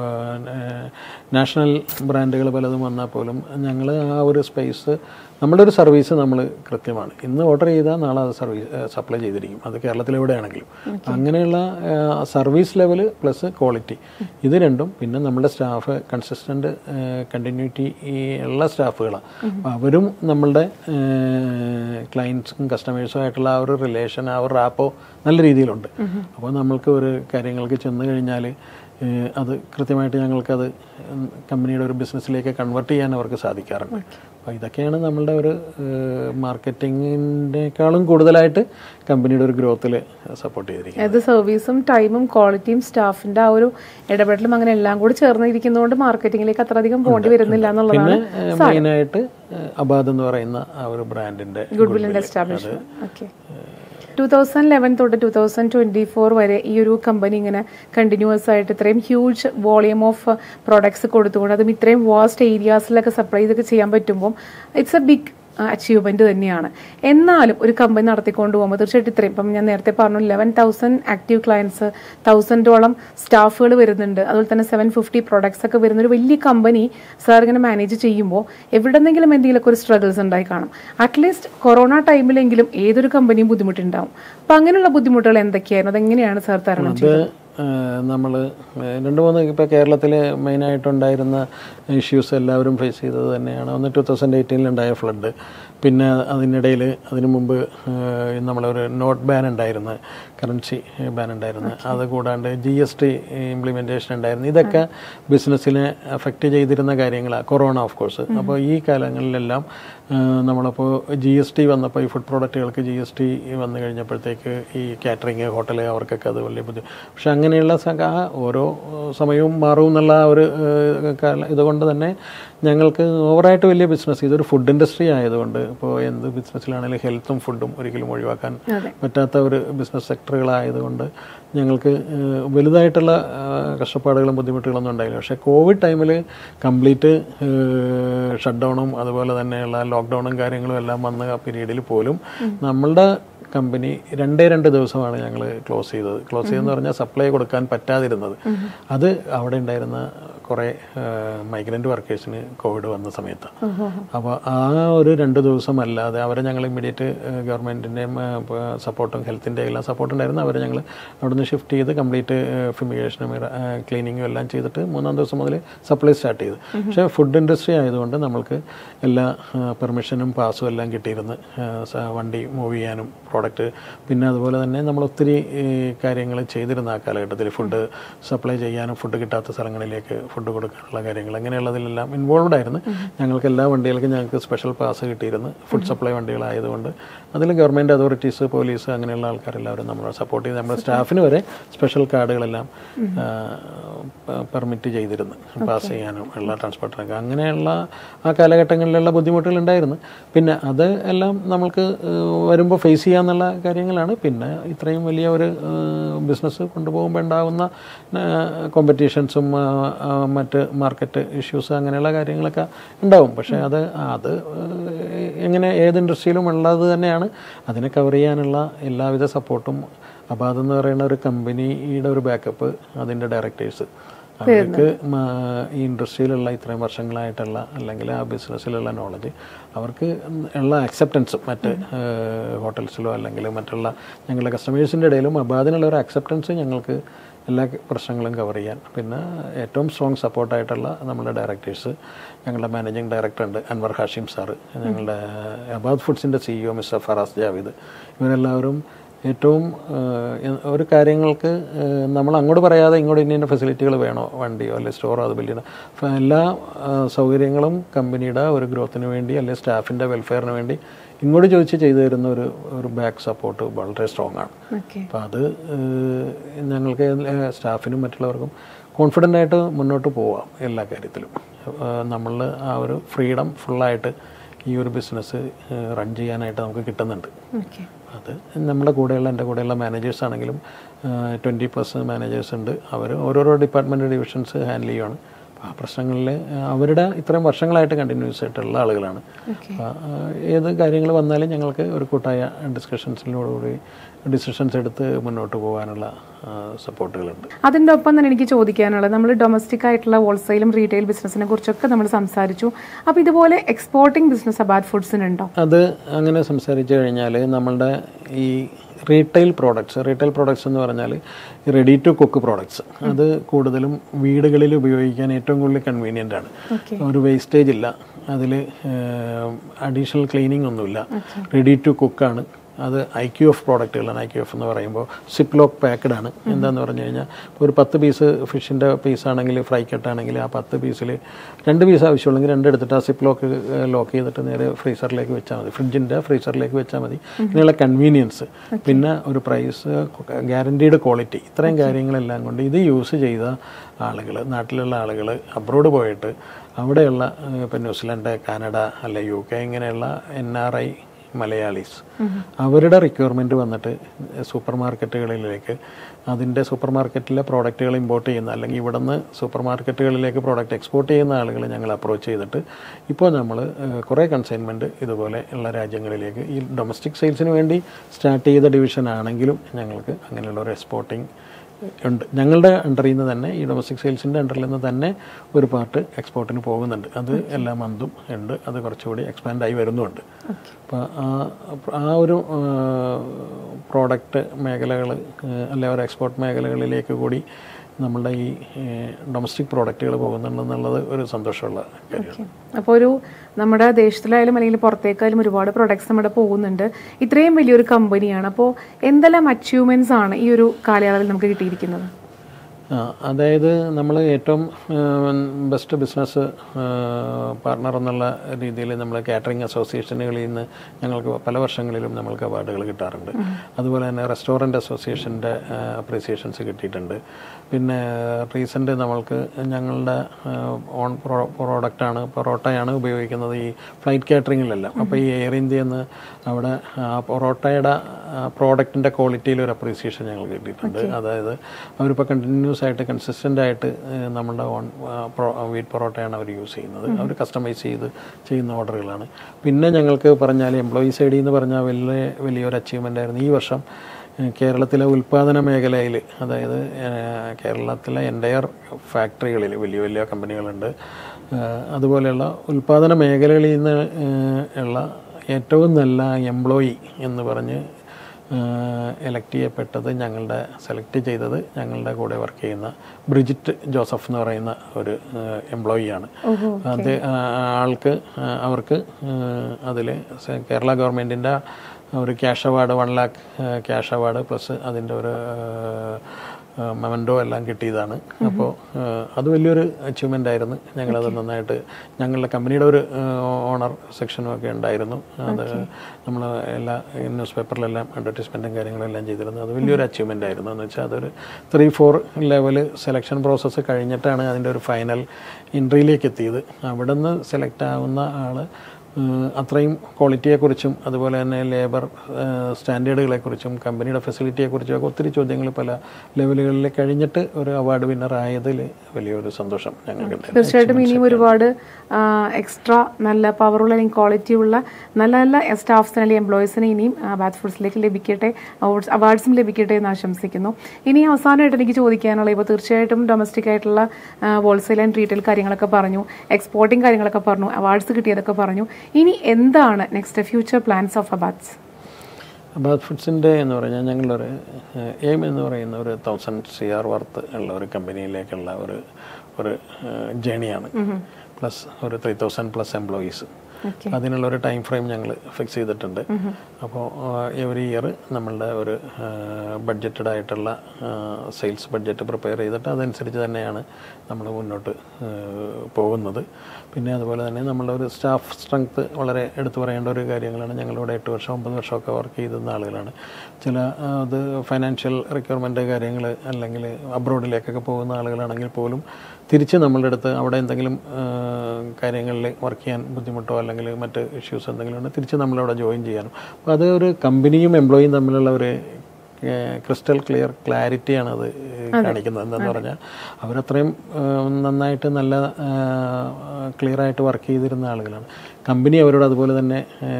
നാഷണൽ ബ്രാൻഡുകൾ പലതും വന്നാൽ പോലും ഞങ്ങൾ ആ ഒരു സ്പേസ് നമ്മുടെ ഒരു സർവീസ് നമ്മൾ കൃത്യമാണ് ഇന്ന് ഓർഡർ ചെയ്താൽ നാളെ അത് സർവീസ് സപ്ലൈ ചെയ്തിരിക്കും അത് കേരളത്തിലെവിടെയാണെങ്കിലും അങ്ങനെയുള്ള സർവീസ് ലെവൽ പ്ലസ് ക്വാളിറ്റി ഇത് രണ്ടും പിന്നെ നമ്മുടെ സ്റ്റാഫ് കൺസിസ്റ്റൻ്റ് കണ്ടിന്യൂറ്റി ഈ ഉള്ള സ്റ്റാഫുകളാണ് അപ്പോൾ അവരും നമ്മളുടെ ക്ലയൻസും കസ്റ്റമേഴ്സും ആയിട്ടുള്ള ആ ഒരു റിലേഷൻ ആ ഒരു റാപ്പോ നല്ല രീതിയിലുണ്ട് അപ്പോൾ നമ്മൾക്ക് ഒരു കാര്യങ്ങൾക്ക് ചെന്ന് കഴിഞ്ഞാൽ ഏഹ് അത് കൃത്യമായിട്ട് ഞങ്ങൾക്കത് ഉം കമ്പനിയുടെ ഒരു ബിസിനസ്സിലേക്ക് കൺവേർട്ട് ചെയ്യാൻ അവർക്ക് സാധിക്കാറുണ്ട് അപ്പോൾ ഇതൊക്കെയാണ് നമ്മളുടെ ഒരു മാർക്കറ്റിങ്ങിനേക്കാളും കൂടുതലായിട്ട് കമ്പനിയുടെ ഒരു ഗ്രോത്തിൽ സപ്പോർട്ട് ചെയ്തിരിക്കുന്നത് അതായത് സർവീസും ടൈമും ക്വാളിറ്റിയും സ്റ്റാഫിന്റെ ആ ഒരു ഇടപെടലും അങ്ങനെ എല്ലാം കൂടി ചേർന്നിരിക്കുന്നതുകൊണ്ട് മാർക്കറ്റിംഗിലേക്ക് അത്ര അധികം പോകേണ്ടി വരുന്നില്ല എന്നുള്ളതാണ് മെയിനായിട്ട് അബാദ് എന്ന് പറയുന്ന ആ ഒരു ബ്രാൻഡിന്റെ ഗുഡ് വില്ലിന്റെ establishment okay two thousand eleven തൊട്ട് ടൂ തൗസൻഡ് ട്വന്റി ഫോർ വരെ ഈ ഒരു കമ്പനി ഇങ്ങനെ കണ്ടിന്യൂസ് ആയിട്ട് ഇത്രയും ഹ്യൂജ് വോളിയം ഓഫ് പ്രോഡക്ട്സ് കൊടുത്തുകൊണ്ട് അതും ഇത്രയും വാസ്റ്റ് ഏരിയാസിലൊക്കെ സപ്ലൈ ചെയ്തൊക്കെ ചെയ്യാൻ പറ്റുമ്പോൾ ഇറ്റ്സ് എ ബിഗ് അച്ചീവ്മെന്റ് തന്നെയാണ് എന്നാലും ഒരു കമ്പനി നടത്തിക്കൊണ്ട് പോകുമ്പോൾ തീർച്ചയായിട്ടും ഇത്രയും ഇപ്പം ഞാൻ നേരത്തെ പറഞ്ഞു ലെവൻ തൗസൻഡ് ആക്റ്റീവ് ക്ലയൻസ് തൗസൻഡോളം സ്റ്റാഫുകൾ വരുന്നുണ്ട് അതുപോലെ തന്നെ സെവൻ ഫിഫ്റ്റി പ്രൊഡക്ട്സ് ഒക്കെ വരുന്ന ഒരു വലിയ കമ്പനി സാർ ഇങ്ങനെ മാനേജ് ചെയ്യുമ്പോൾ എവിടെന്നെങ്കിലും എന്തെങ്കിലുമൊക്കെ ഒരു സ്ട്രഗിൾസ് ഉണ്ടായി കാണും അറ്റ്ലീസ്റ്റ് കൊറോണ ടൈമിലെങ്കിലും ഏതൊരു കമ്പനിയും ബുദ്ധിമുട്ടുണ്ടാവും അപ്പം അങ്ങനെയുള്ള ബുദ്ധിമുട്ടുകൾ എന്തൊക്കെയായിരുന്നു അതെങ്ങനെയാണ് സാർ തരണം ചെയ്തത് നമ്മൾ രണ്ട് മൂന്ന് ഇപ്പോൾ കേരളത്തിൽ മെയിനായിട്ടുണ്ടായിരുന്ന ഇഷ്യൂസ് എല്ലാവരും ഫേസ് ചെയ്തത് തന്നെയാണ് ഒന്ന് ടു തൗസൻഡ് എയ്റ്റീനിലുണ്ടായ ഫ്ലഡ് പിന്നെ അതിനിടയിൽ അതിനു മുമ്പ് ഏഹ്, നമ്മളൊരു നോട്ട് ബാൻ ഉണ്ടായിരുന്നു കറൻസി ബാൻ ഉണ്ടായിരുന്നു അത് കൂടാണ്ട് ജി എസ് ടി ഇംപ്ലിമെൻറ്റേഷൻ ഉണ്ടായിരുന്നു ഇതൊക്കെ ബിസിനസ്സിനെ അഫക്റ്റ് ചെയ്തിരുന്ന കാര്യങ്ങളാണ് കൊറോണ ഓഫ് കോഴ്സ് അപ്പോൾ ഈ കാലങ്ങളിലെല്ലാം ഏഹ്, നമ്മളപ്പോൾ ജി എസ് ടി വന്നപ്പോൾ ഈ ഫുഡ് പ്രോഡക്റ്റുകൾക്ക് ജി എസ് ടി വന്നു കഴിഞ്ഞപ്പോഴത്തേക്ക് ഈ കാറ്ററിങ് ഹോട്ടൽ അവർക്കൊക്കെ അത് വലിയ ബുദ്ധി പക്ഷെ അങ്ങനെയുള്ള സ- ആ ഓരോ ഏഹ്, സമയവും മാറും എന്നുള്ള ആ ഒരു ഏഹ്, കാല ഇതുകൊണ്ട് തന്നെ ഞങ്ങൾക്ക് ഓവറായിട്ട് വലിയ ബിസിനസ് ഇതൊരു ഫുഡ് ഇൻഡസ്ട്രി ആയതുകൊണ്ട് ഇപ്പോൾ എന്ത് ബിസിനസ്സിലാണെങ്കിലും ഹെൽത്തും ഫുഡും ഒരിക്കലും ഒഴിവാക്കാൻ പറ്റാത്ത ഒരു ബിസിനസ് സെക്ടറുകളായതുകൊണ്ട് ഞങ്ങൾക്ക് ഏഹ്, വലുതായിട്ടുള്ള ഏഹ്, കഷ്ടപ്പാടുകളും ബുദ്ധിമുട്ടുകളൊന്നും ഉണ്ടായില്ല പക്ഷേ കോവിഡ് ടൈമിൽ കംപ്ലീറ്റ് ഷട്ട് ഡൗണും അതുപോലെ തന്നെയുള്ള ലോക്ക്ഡൗണും കാര്യങ്ങളും എല്ലാം വന്ന ആ പീരീഡിൽ പോലും നമ്മളുടെ കമ്പനി രണ്ടേ രണ്ട് ദിവസമാണ് ഞങ്ങൾ ക്ലോസ് ചെയ്തത് ക്ലോസ് ചെയ്തെന്ന് പറഞ്ഞാൽ സപ്ലൈ കൊടുക്കാൻ പറ്റാതിരുന്നത് അത് അവിടെ ഉണ്ടായിരുന്ന കുറേ മൈഗ്രൻ്റ് വർക്കേഴ്സിന് കോവിഡ് വന്ന സമയത്താണ് അപ്പോൾ ആ ഒരു രണ്ട് ദിവസം അല്ലാതെ അവരെ ഞങ്ങൾ ഇമ്മീഡിയറ്റ് ഗവൺമെൻറ്റിൻ്റെയും സപ്പോർട്ടും ഹെൽത്തിൻ്റെ എല്ലാം സപ്പോർട്ട് ഉണ്ടായിരുന്നു അവരെ ഞങ്ങൾ അവിടെ നിന്ന് ഷിഫ്റ്റ് ചെയ്ത് കംപ്ലീറ്റ് ഫിമിഗേഷനും ക്ലീനിങ്ങും എല്ലാം ചെയ്തിട്ട് മൂന്നാം ദിവസം മുതൽ സപ്ലൈ സ്റ്റാർട്ട് ചെയ്തു പക്ഷേ ഫുഡ് ഇൻഡസ്ട്രി ആയതുകൊണ്ട് നമ്മൾക്ക് എല്ലാ പെർമിഷനും പാസും എല്ലാം കിട്ടിയിരുന്നു ആ, സ- വണ്ടി മൂവ് ചെയ്യാനും പ്രോഡക്റ്റ് പിന്നെ അതുപോലെ തന്നെ നമ്മൾ ഒത്തിരി കാര്യങ്ങൾ ചെയ്തിരുന്ന ആ കാലഘട്ടത്തിൽ ഫുഡ് സപ്ലൈ ചെയ്യാനും ഫുഡ് കിട്ടാത്ത സ്ഥലങ്ങളിലേക്ക് ഫുഡ് കൊടുക്കാനുള്ള കാര്യങ്ങൾ അങ്ങനെയുള്ളതിലെല്ലാം ഇൻവോൾവ്ഡ് ആയിരുന്നു ഞങ്ങൾക്ക് എല്ലാ വണ്ടികൾക്കും ഞങ്ങൾക്ക് സ്പെഷ്യൽ പാസ് കിട്ടിയിരുന്നു ഫുഡ് സപ്ലൈ വണ്ടികളായതുകൊണ്ട് അതിൽ ഗവൺമെൻറ് അതോറിറ്റീസ് പോലീസ് അങ്ങനെയുള്ള ആൾക്കാരെല്ലാവരും നമ്മളെ സപ്പോർട്ട് ചെയ്ത് നമ്മുടെ സ്റ്റാഫിന് വരെ സ്പെഷ്യൽ കാർഡുകളെല്ലാം പെർമിറ്റ് ചെയ്തിരുന്നു പാസ് ചെയ്യാനും ഉള്ള ട്രാൻസ്പോർട്ടിനൊക്കെ അങ്ങനെയുള്ള ആ കാലഘട്ടങ്ങളിലുള്ള ബുദ്ധിമുട്ടുകൾ ഉണ്ടായിരുന്നു പിന്നെ അത് എല്ലാം നമ്മൾക്ക് വരുമ്പോൾ ഫേസ് ചെയ്യാന്നുള്ള കാര്യങ്ങളാണ് പിന്നെ ഇത്രയും വലിയ ഒരു ബിസിനസ് കൊണ്ടുപോകുമ്പോൾ ഉണ്ടാകുന്ന കോമ്പറ്റീഷൻസും മറ്റ് മാർക്കറ്റ് ഇഷ്യൂസ് അങ്ങനെയുള്ള കാര്യങ്ങളൊക്കെ ഉണ്ടാവും പക്ഷേ അത് അത് ഏഹ്, എങ്ങനെ ഏത് ഇൻഡസ്ട്രിയിലും ഉള്ളത് തന്നെയാണ് അതിനെ കവർ ചെയ്യാനുള്ള എല്ലാവിധ സപ്പോർട്ടും അപ്പോൾ അതെന്ന് പറയുന്ന ഒരു കമ്പനിയുടെ ഒരു ബാക്കപ്പ് അതിൻ്റെ ഡയറക്ടേഴ്സ് അവർക്ക് മ- ഈ ഇൻഡസ്ട്രിയിലുള്ള ഇത്രയും വർഷങ്ങളായിട്ടുള്ള അല്ലെങ്കിൽ ആ ബിസിനസ്സിലുള്ള നോളജ് അവർക്ക് ഉള്ള അക്സെപ്റ്റൻസും മറ്റ് ഹോട്ടൽസിലോ അല്ലെങ്കിൽ മറ്റുള്ള ഞങ്ങളുടെ കസ്റ്റമേഴ്സിൻ്റെ ഇടയിലും അപ്പോൾ അതിനുള്ള ഒരു അക്സെപ്റ്റൻസ് ഞങ്ങൾക്ക് എല്ലാ പ്രശ്നങ്ങളും കവർ ചെയ്യാൻ പിന്നെ ഏറ്റവും സ്ട്രോങ് സപ്പോർട്ടായിട്ടുള്ള നമ്മുടെ ഡയറക്ടേഴ്സ് ഞങ്ങളുടെ മാനേജിങ് ഡയറക്ടർ ഉണ്ട് അൻവർ ഹാഷിം സാറ് ഞങ്ങളുടെ അബാദ് ഫുഡ്സിൻ്റെ സിഇഒ മിസ്റ്റർ ഫറാസ് ജാവിദ് ഇവരെല്ലാവരും ഏറ്റവും ഏഹ്, ഒരു കാര്യങ്ങൾക്ക് ഏഹ്, നമ്മൾ അങ്ങോട്ട് പറയാതെ ഇങ്ങോട്ട് ഇന്ന ഇന്ന ഫെസിലിറ്റികൾ വേണോ വണ്ടിയോ അല്ലെങ്കിൽ സ്റ്റോറോ അത് ബിൽഡ് ചെയ്യണം അപ്പോൾ എല്ലാ ഏഹ്, സൗകര്യങ്ങളും കമ്പനിയുടെ ഒരു ഗ്രോത്തിന് വേണ്ടി അല്ലെങ്കിൽ സ്റ്റാഫിൻ്റെ വെൽഫെയറിന് വേണ്ടി ഇങ്ങോട്ട് ചോദിച്ച് ചെയ്തു തരുന്ന ഒരു ഒരു ബാക്ക് സപ്പോർട്ട് വളരെ സ്ട്രോങ് ആണ് ഓക്കെ അപ്പോൾ അത് ഏഹ്, ഞങ്ങൾക്ക് സ്റ്റാഫിനും മറ്റുള്ളവർക്കും കോൺഫിഡൻ്റ് ആയിട്ട് മുന്നോട്ട് പോവാം എല്ലാ കാര്യത്തിലും നമ്മൾ ആ ഒരു ഫ്രീഡം ഫുള്ളായിട്ട് ഈ ഒരു ബിസിനസ് റൺ ചെയ്യാനായിട്ട് നമുക്ക് കിട്ടുന്നുണ്ട് ഓക്കെ അത് നമ്മുടെ കൂടെയുള്ള എൻ്റെ കൂടെയുള്ള മാനേജേഴ്സ് ആണെങ്കിലും ട്വൻറ്റി പ്ലസ് മാനേജേഴ്സ് ഉണ്ട് അവർ ഓരോരോ ഡിപ്പാർട്ട്മെൻറ്റ് ഡിവിഷൻസ് ഹാൻഡിൽ ചെയ്യുവാണ് അപ്പോൾ ആ പ്രശ്നങ്ങളിൽ അവരുടെ ഇത്രയും വർഷങ്ങളായിട്ട് കണ്ടിന്യൂസ് ആയിട്ടുള്ള ആളുകളാണ് അപ്പോൾ ഏത് കാര്യങ്ങൾ വന്നാലും ഞങ്ങൾക്ക് ഒരു കൂട്ടായ ഡിസ്കഷൻസിനോടുകൂടി ഡിസിഷൻസ് എടുത്ത് മുന്നോട്ട് പോകാനുള്ള സപ്പോർട്ടുകളുണ്ട് അതിൻ്റെ ഒപ്പം തന്നെ എനിക്ക് ചോദിക്കാനുള്ളത് നമ്മൾ ഡൊമസ്റ്റിക് ആയിട്ടുള്ള ഹോൾസെയിലും റീറ്റെയിൽ ബിസിനസിനെ കുറിച്ചൊക്കെ നമ്മൾ സംസാരിച്ചു അപ്പോൾ ഇതുപോലെ എക്സ്പോർട്ടിംഗ് ബിസിനസ് അബാദ് ഫുഡ്സിനുണ്ടോ അത് അങ്ങനെ സംസാരിച്ചു കഴിഞ്ഞാൽ നമ്മളുടെ ഈ റീറ്റെയിൽ പ്രോഡക്ട്സ് റീറ്റെയിൽ പ്രോഡക്ട്സ് എന്ന് പറഞ്ഞാൽ റെഡി ടു കുക്ക് പ്രോഡക്ട്സ് അത് കൂടുതലും വീടുകളിൽ ഉപയോഗിക്കാൻ ഏറ്റവും കൂടുതൽ കൺവീനിയൻ്റ് ആണ് ഓക്കെ ഒരു വേസ്റ്റേജ് ഇല്ല അതിൽ അഡീഷണൽ ക്ലീനിങ് ഒന്നുമില്ല റെഡി ടു കുക്കാണ് അത് ഐ ക്യു എഫ് പ്രോഡക്റ്റുകളാണ് ഐ ക്യു എഫ് എന്ന് പറയുമ്പോൾ സിപ്പ് ലോക്ക് പാക്കഡ് ആണ് എന്താന്ന് പറഞ്ഞു കഴിഞ്ഞാൽ ഇപ്പോൾ ഒരു പത്ത് പീസ് ഫിഷിൻ്റെ പീസ് ആണെങ്കിൽ ഫ്രൈ കട്ടാണെങ്കിൽ ആ പത്ത് പീസിൽ രണ്ട് പീസ് ആവശ്യമുള്ളെങ്കിൽ രണ്ട് എടുത്തിട്ട് ആ സിപ്പ് ലോക്ക് ലോക്ക് ചെയ്തിട്ട് നേരെ ഫ്രീസറിലേക്ക് വെച്ചാൽ മതി ഫ്രിഡ്ജിൻ്റെ ഫ്രീസറിലേക്ക് വെച്ചാൽ മതി ഇങ്ങനെയുള്ള കൺവീനിയൻസ് പിന്നെ ഒരു പ്രൈസ് ഗ്യാരണ്ടീഡ് ക്വാളിറ്റി ഇത്രയും കാര്യങ്ങളെല്ലാം കൊണ്ട് ഇത് യൂസ് ചെയ്ത ആളുകൾ നാട്ടിലുള്ള ആളുകൾ അബ്രോഡ് പോയിട്ട് അവിടെയുള്ള ഏഹ്, ഇപ്പം ന്യൂസിലൻഡ് കാനഡ അല്ലെ യു കെ ഇങ്ങനെയുള്ള എൻ ആർ ഐ മലയാളീസ് അവരുടെ റിക്വയർമെൻറ്റ് വന്നിട്ട് സൂപ്പർ മാർക്കറ്റുകളിലേക്ക് അതിൻ്റെ സൂപ്പർ മാർക്കറ്റിലെ പ്രോഡക്റ്റുകൾ ഇമ്പോർട്ട് ചെയ്യുന്ന അല്ലെങ്കിൽ ഇവിടുന്ന് സൂപ്പർ മാർക്കറ്റുകളിലേക്ക് പ്രോഡക്റ്റ് എക്സ്പോർട്ട് ചെയ്യുന്ന ആളുകൾ ഞങ്ങൾ അപ്രോച്ച് ചെയ്തിട്ട് ഇപ്പോൾ നമ്മൾ കുറേ കൺസൈൻമെൻറ്റ് ഇതുപോലെ ഉള്ള രാജ്യങ്ങളിലേക്ക് ഈ ഡൊമസ്റ്റിക് സെയിൽസിന് വേണ്ടി സ്റ്റാർട്ട് ചെയ്ത ഡിവിഷൻ ആണെങ്കിലും ഞങ്ങൾക്ക് അങ്ങനെയുള്ള ഒരു എക്സ്പോർട്ടിങ് ഉണ്ട് ഞങ്ങളുടെ അണ്ടറിൽ നിന്ന് തന്നെ ഈ ഡൊമസ്റ്റിക് സെയിൽസിൻ്റെ അണ്ടറിൽ നിന്ന് തന്നെ ഒരു പാർട്ട് എക്സ്പോർട്ടിന് പോകുന്നുണ്ട് അത് എല്ലാ മന്തും ഉണ്ട് അത് കുറച്ചുകൂടി എക്സ്പാൻഡ് ആയി വരുന്നുമുണ്ട് അപ്പോൾ ആ ആ ഒരു പ്രോഡക്റ്റ് മേഖലകൾ അല്ലെ ഒരു എക്സ്പോർട്ട് മേഖലകളിലേക്ക് കൂടി നമ്മളുടെ ഈ ഡൊമസ്റ്റിക് പ്രോഡക്റ്റുകൾ പോകുന്നുണ്ടെന്നുള്ളത് ഒരു സന്തോഷമുള്ള കാര്യമാണ് അപ്പോൾ ഒരു നമ്മുടെ ദേശത്തിലായാലും അല്ലെങ്കിൽ പുറത്തേക്കായാലും ഒരുപാട് പ്രൊഡക്ട്സ് നമ്മുടെ പോകുന്നുണ്ട് ഇത്രയും വലിയൊരു കമ്പനിയാണ് അപ്പോൾ എന്തെല്ലാം അച്ചീവ്മെന്റ്സ് ആണ് ഈ ഒരു കാലയളവിൽ നമുക്ക് കിട്ടിയിരിക്കുന്നത് ആ, അതായത് നമ്മൾ ഏറ്റവും ബെസ്റ്റ് ബിസിനസ് പാർട്ണർ എന്നുള്ള രീതിയിൽ നമ്മൾ കാറ്ററിംഗ് അസോസിയേഷനുകളിൽ നിന്ന് ഞങ്ങൾക്ക് പല വർഷങ്ങളിലും നമ്മൾക്ക് അവാർഡുകൾ കിട്ടാറുണ്ട് അതുപോലെ തന്നെ റെസ്റ്റോറൻറ്റ് അസോസിയേഷൻ്റെ അപ്രീസിയേഷൻസ് കിട്ടിയിട്ടുണ്ട് പിന്നെ റീസെൻ്റ് നമ്മൾക്ക് ഞങ്ങളുടെ ഓൺ പ്രോഡക്റ്റാണ് പൊറോട്ടയാണ് ഉപയോഗിക്കുന്നത് ഈ ഫ്ലൈറ്റ് കാറ്ററിങ്ങിലെല്ലാം അപ്പോൾ ഈ എയർ ഇന്ത്യ എന്ന് അവിടെ ആ പൊറോട്ടയുടെ പ്രോഡക്റ്റിൻ്റെ ക്വാളിറ്റിയിൽ ഒരു അപ്രീസിയേഷൻ ഞങ്ങൾക്ക് കിട്ടിയിട്ടുണ്ട് അതായത് അവരിപ്പോൾ കണ്ടിന്യൂസ് ആയിട്ട് കൺസിസ്റ്റൻ്റ് ആയിട്ട് ഏഹ്, നമ്മുടെ ഓൺ വീറ്റ് പൊറോട്ടയാണ് അവർ യൂസ് ചെയ്യുന്നത് അവർ കസ്റ്റമൈസ് ചെയ്ത് ചെയ്യുന്ന ഓർഡറുകളാണ് പിന്നെ ഞങ്ങൾക്ക് പറഞ്ഞാൽ എംപ്ലോയീസ് ഐ ഡി എന്ന് പറഞ്ഞാൽ വലിയ വലിയൊരു അച്ചീവ്മെൻ്റ് ആയിരുന്നു ഈ വർഷം ഏഹ്, കേരളത്തിലെ ഉൽപ്പാദന മേഖലയിൽ അതായത് ഏഹ്, കേരളത്തിലെ എൻ്റയർ ഫാക്ടറികളിൽ വലിയ വലിയ കമ്പനികളുണ്ട് ഏഹ്, അതുപോലെയുള്ള ഉൽപ്പാദന മേഖലകളിൽ നിന്ന് ഏഹ്, ഉള്ള ഏറ്റവും നല്ല എംപ്ലോയി എന്ന് പറഞ്ഞ് എലക്ട് ചെയ്യപ്പെട്ടത് ഞങ്ങളുടെ സെലക്ട് ചെയ്തത് ഞങ്ങളുടെ കൂടെ വർക്ക് ചെയ്യുന്ന ബ്രിജിറ്റ് ജോസഫ് എന്ന് പറയുന്ന ഒരു എംപ്ലോയിയാണ് അത് ആ, ആൾക്ക് ആ, അവർക്ക് അതിൽ കേരള ഗവൺമെൻറ്റിൻ്റെ ഒരു cash award one lakh cash award plus അതിൻ്റെ ഒരു മെമൻഡോ എല്ലാം കിട്ടിയതാണ് അപ്പോൾ അത് വലിയൊരു അച്ചീവ്മെൻ്റ് ആയിരുന്നു ഞങ്ങളത് നന്നായിട്ട് ഞങ്ങളുടെ കമ്പനിയുടെ ഒരു ഓണർ സെക്ഷനും ഒക്കെ ഉണ്ടായിരുന്നു അത് നമ്മൾ എല്ലാ ന്യൂസ് പേപ്പറിലെല്ലാം അഡ്വർടൈസ്മെൻറ്റും കാര്യങ്ങളും എല്ലാം ചെയ്തിരുന്നു അത് വലിയൊരു അച്ചീവ്മെൻ്റ് ആയിരുന്നു എന്ന് വെച്ചാൽ അതൊരു three four level selection process കഴിഞ്ഞിട്ടാണ് അതിൻ്റെ ഒരു ഫൈനൽ എൻട്രിയിലേക്ക് എത്തിയത് അവിടെ നിന്ന് സെലക്ട് ആവുന്ന ആൾ അത്രയും ക്വാളിറ്റിയെക്കുറിച്ചും അതുപോലെ തന്നെ ലേബർ സ്റ്റാൻഡേർഡുകളെക്കുറിച്ചും കമ്പനിയുടെ ഫെസിലിറ്റിയെക്കുറിച്ചും ഒക്കെ ഒത്തിരി ചോദ്യങ്ങൾ പല ലെവലുകളിൽ കഴിഞ്ഞിട്ട് ഒരു അവാർഡ് വിന്നർ ആയതിൽ വലിയൊരു സന്തോഷം ഞങ്ങൾക്ക് തീർച്ചയായിട്ടും ഇനിയും ഒരുപാട് എക്സ്ട്രാ നല്ല പവറുള്ള അല്ലെങ്കിൽ ക്വാളിറ്റി ഉള്ള നല്ല നല്ല സ്റ്റാഫ്സിന് അല്ലെങ്കിൽ എംപ്ലോയീസിന് ഇനിയും ബാത്ത് ഫുഡ്സിലേക്ക് ലഭിക്കട്ടെ അവാർഡ്സ് അവാർഡ്സും ലഭിക്കട്ടെ എന്ന് ആശംസിക്കുന്നു ഇനി അവസാനമായിട്ട് എനിക്ക് ചോദിക്കാനുള്ള ഇപ്പോൾ തീർച്ചയായിട്ടും ഡൊമസ്റ്റിക് ആയിട്ടുള്ള ഹോൾസെയിൽ ആൻഡ് റീറ്റെയിൽ കാര്യങ്ങളൊക്കെ പറഞ്ഞു എക്സ്പോർട്ടിംഗ് കാര്യങ്ങളൊക്കെ പറഞ്ഞു അവാർഡ്സ് കിട്ടിയതൊക്കെ പറഞ്ഞു ഇനി എന്താണ് നെക്സ്റ്റ് ഫ്യൂച്ചർ പ്ലാൻസ് ഓഫ് അബാത്സ് അബാദ് ഫുഡ്സിൻ്റെ എന്ന് പറഞ്ഞാൽ ഞങ്ങളൊരു എയിം എന്ന് പറയുന്ന ഒരു തൗസൻഡ് സി ആർ വർത്ത് ഉള്ള ഒരു കമ്പനിയിലേക്കുള്ള ഒരു ഒരു ജേണിയാണ് പ്ലസ് ഒരു ത്രീ തൗസൻഡ് പ്ലസ് എംപ്ലോയീസ് അതിനുള്ള ഒരു ടൈം ഫ്രെയിം ഞങ്ങൾ ഫിക്സ് ചെയ്തിട്ടുണ്ട് അപ്പോൾ എവറി ഇയർ നമ്മളുടെ ഒരു ബഡ്ജറ്റഡ് ആയിട്ടുള്ള സെയിൽസ് ബഡ്ജറ്റ് പ്രിപ്പയർ ചെയ്തിട്ട് അതനുസരിച്ച് തന്നെയാണ് നമ്മൾ മുന്നോട്ട് ആ, പോകുന്നത് പിന്നെ അതുപോലെ തന്നെ നമ്മളുടെ ഒരു സ്റ്റാഫ് സ്ട്രെങ്ത് വളരെ എടുത്തു പറയേണ്ട ഒരു കാര്യങ്ങളാണ് ഞങ്ങളിവിടെ എട്ട് വർഷം ഒമ്പത് വർഷമൊക്കെ വർക്ക് ചെയ്തിരുന്ന ആളുകളാണ് ചില ആ, അത് ഫൈനാൻഷ്യൽ റിക്വയർമെൻറ്റ് കാര്യങ്ങൾ അല്ലെങ്കിൽ അബ്രോഡിലേക്കൊക്കെ പോകുന്ന ആളുകളാണെങ്കിൽ പോലും തിരിച്ച് നമ്മളുടെ അടുത്ത് അവിടെ എന്തെങ്കിലും കാര്യങ്ങളിൽ വർക്ക് ചെയ്യാൻ ബുദ്ധിമുട്ടോ അല്ലെങ്കിൽ മറ്റ് ഇഷ്യൂസ് എന്തെങ്കിലും ഉണ്ടെങ്കിൽ തിരിച്ച് നമ്മളവിടെ ജോയിൻ ചെയ്യാനും അപ്പോൾ അത് ഒരു കമ്പനിയും എംപ്ലോയിയും തമ്മിലുള്ള ഒരു ക്രിസ്റ്റൽ ക്ലിയർ ക്ലാരിറ്റിയാണ് അത് കാണിക്കുന്നത് എന്താന്ന് പറഞ്ഞാൽ അവരത്രയും ഏഹ്, നന്നായിട്ട് നല്ല ക്ലിയർ ആയിട്ട് വർക്ക് ചെയ്തിരുന്ന ആളുകളാണ് കമ്പനി അവരോട് അതുപോലെ തന്നെ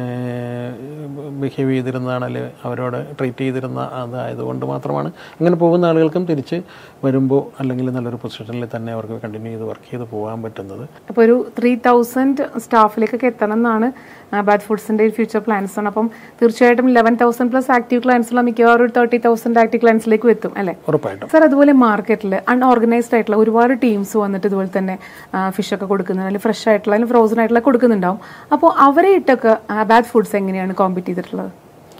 ബിഹേവ് ചെയ്തിരുന്നതാണ് അല്ലെങ്കിൽ അവരോട് ട്രീറ്റ് ചെയ്തിരുന്ന അതായതുകൊണ്ട് മാത്രമാണ് അങ്ങനെ പോകുന്ന ആളുകൾക്കും തിരിച്ച് വരുമ്പോൾ അല്ലെങ്കിൽ നല്ലൊരു പൊസിഷനിൽ തന്നെ അവർക്ക് കണ്ടിന്യൂ ചെയ്ത് വർക്ക് ചെയ്ത് പോകാൻ പറ്റുന്നത് അപ്പോൾ ഒരു ത്രീ തൗസൻഡ് സ്റ്റാഫിലേക്കൊക്കെ എത്തണം എന്നാണ് ബാഡ് ഫുഡ്സിന്റെ ഫ്യൂച്ചർ പ്ലാൻസ് ആണ് അപ്പം തീർച്ചയായിട്ടും ലെവൻ തൗസൻഡ് പ്ലസ് ആക്റ്റീവ് ക്ലയൻസുള്ള മിക്കവാറും ഒരു തേർട്ടി തൗസൻഡ് ആക്റ്റീവ് ക്ലയൻസിലേക്കും എത്തും അല്ലേ ഉറപ്പായിട്ടും സാർ അതുപോലെ മാർക്കറ്റിൽ അൺഓർഗനൈസ്ഡ് ആയിട്ടുള്ള ഒരുപാട് ടീംസ് വന്നിട്ട് ഇതുപോലെ തന്നെ ഫിഷ് ഒക്കെ കൊടുക്കുന്നുണ്ട് അല്ലെങ്കിൽ ഫ്രഷ് ആയിട്ടുള്ള അല്ലെങ്കിൽ ഫ്രോസൺ ആയിട്ടുള്ള കൊടുക്കുന്നുണ്ടാവും അപ്പോൾ അവരെ ഇട്ടൊക്കെ ബാഡ് ഫുഡ്സ് എങ്ങനെയാണ് കോമ്പീറ്റ് ചെയ്തിട്ടുള്ളത്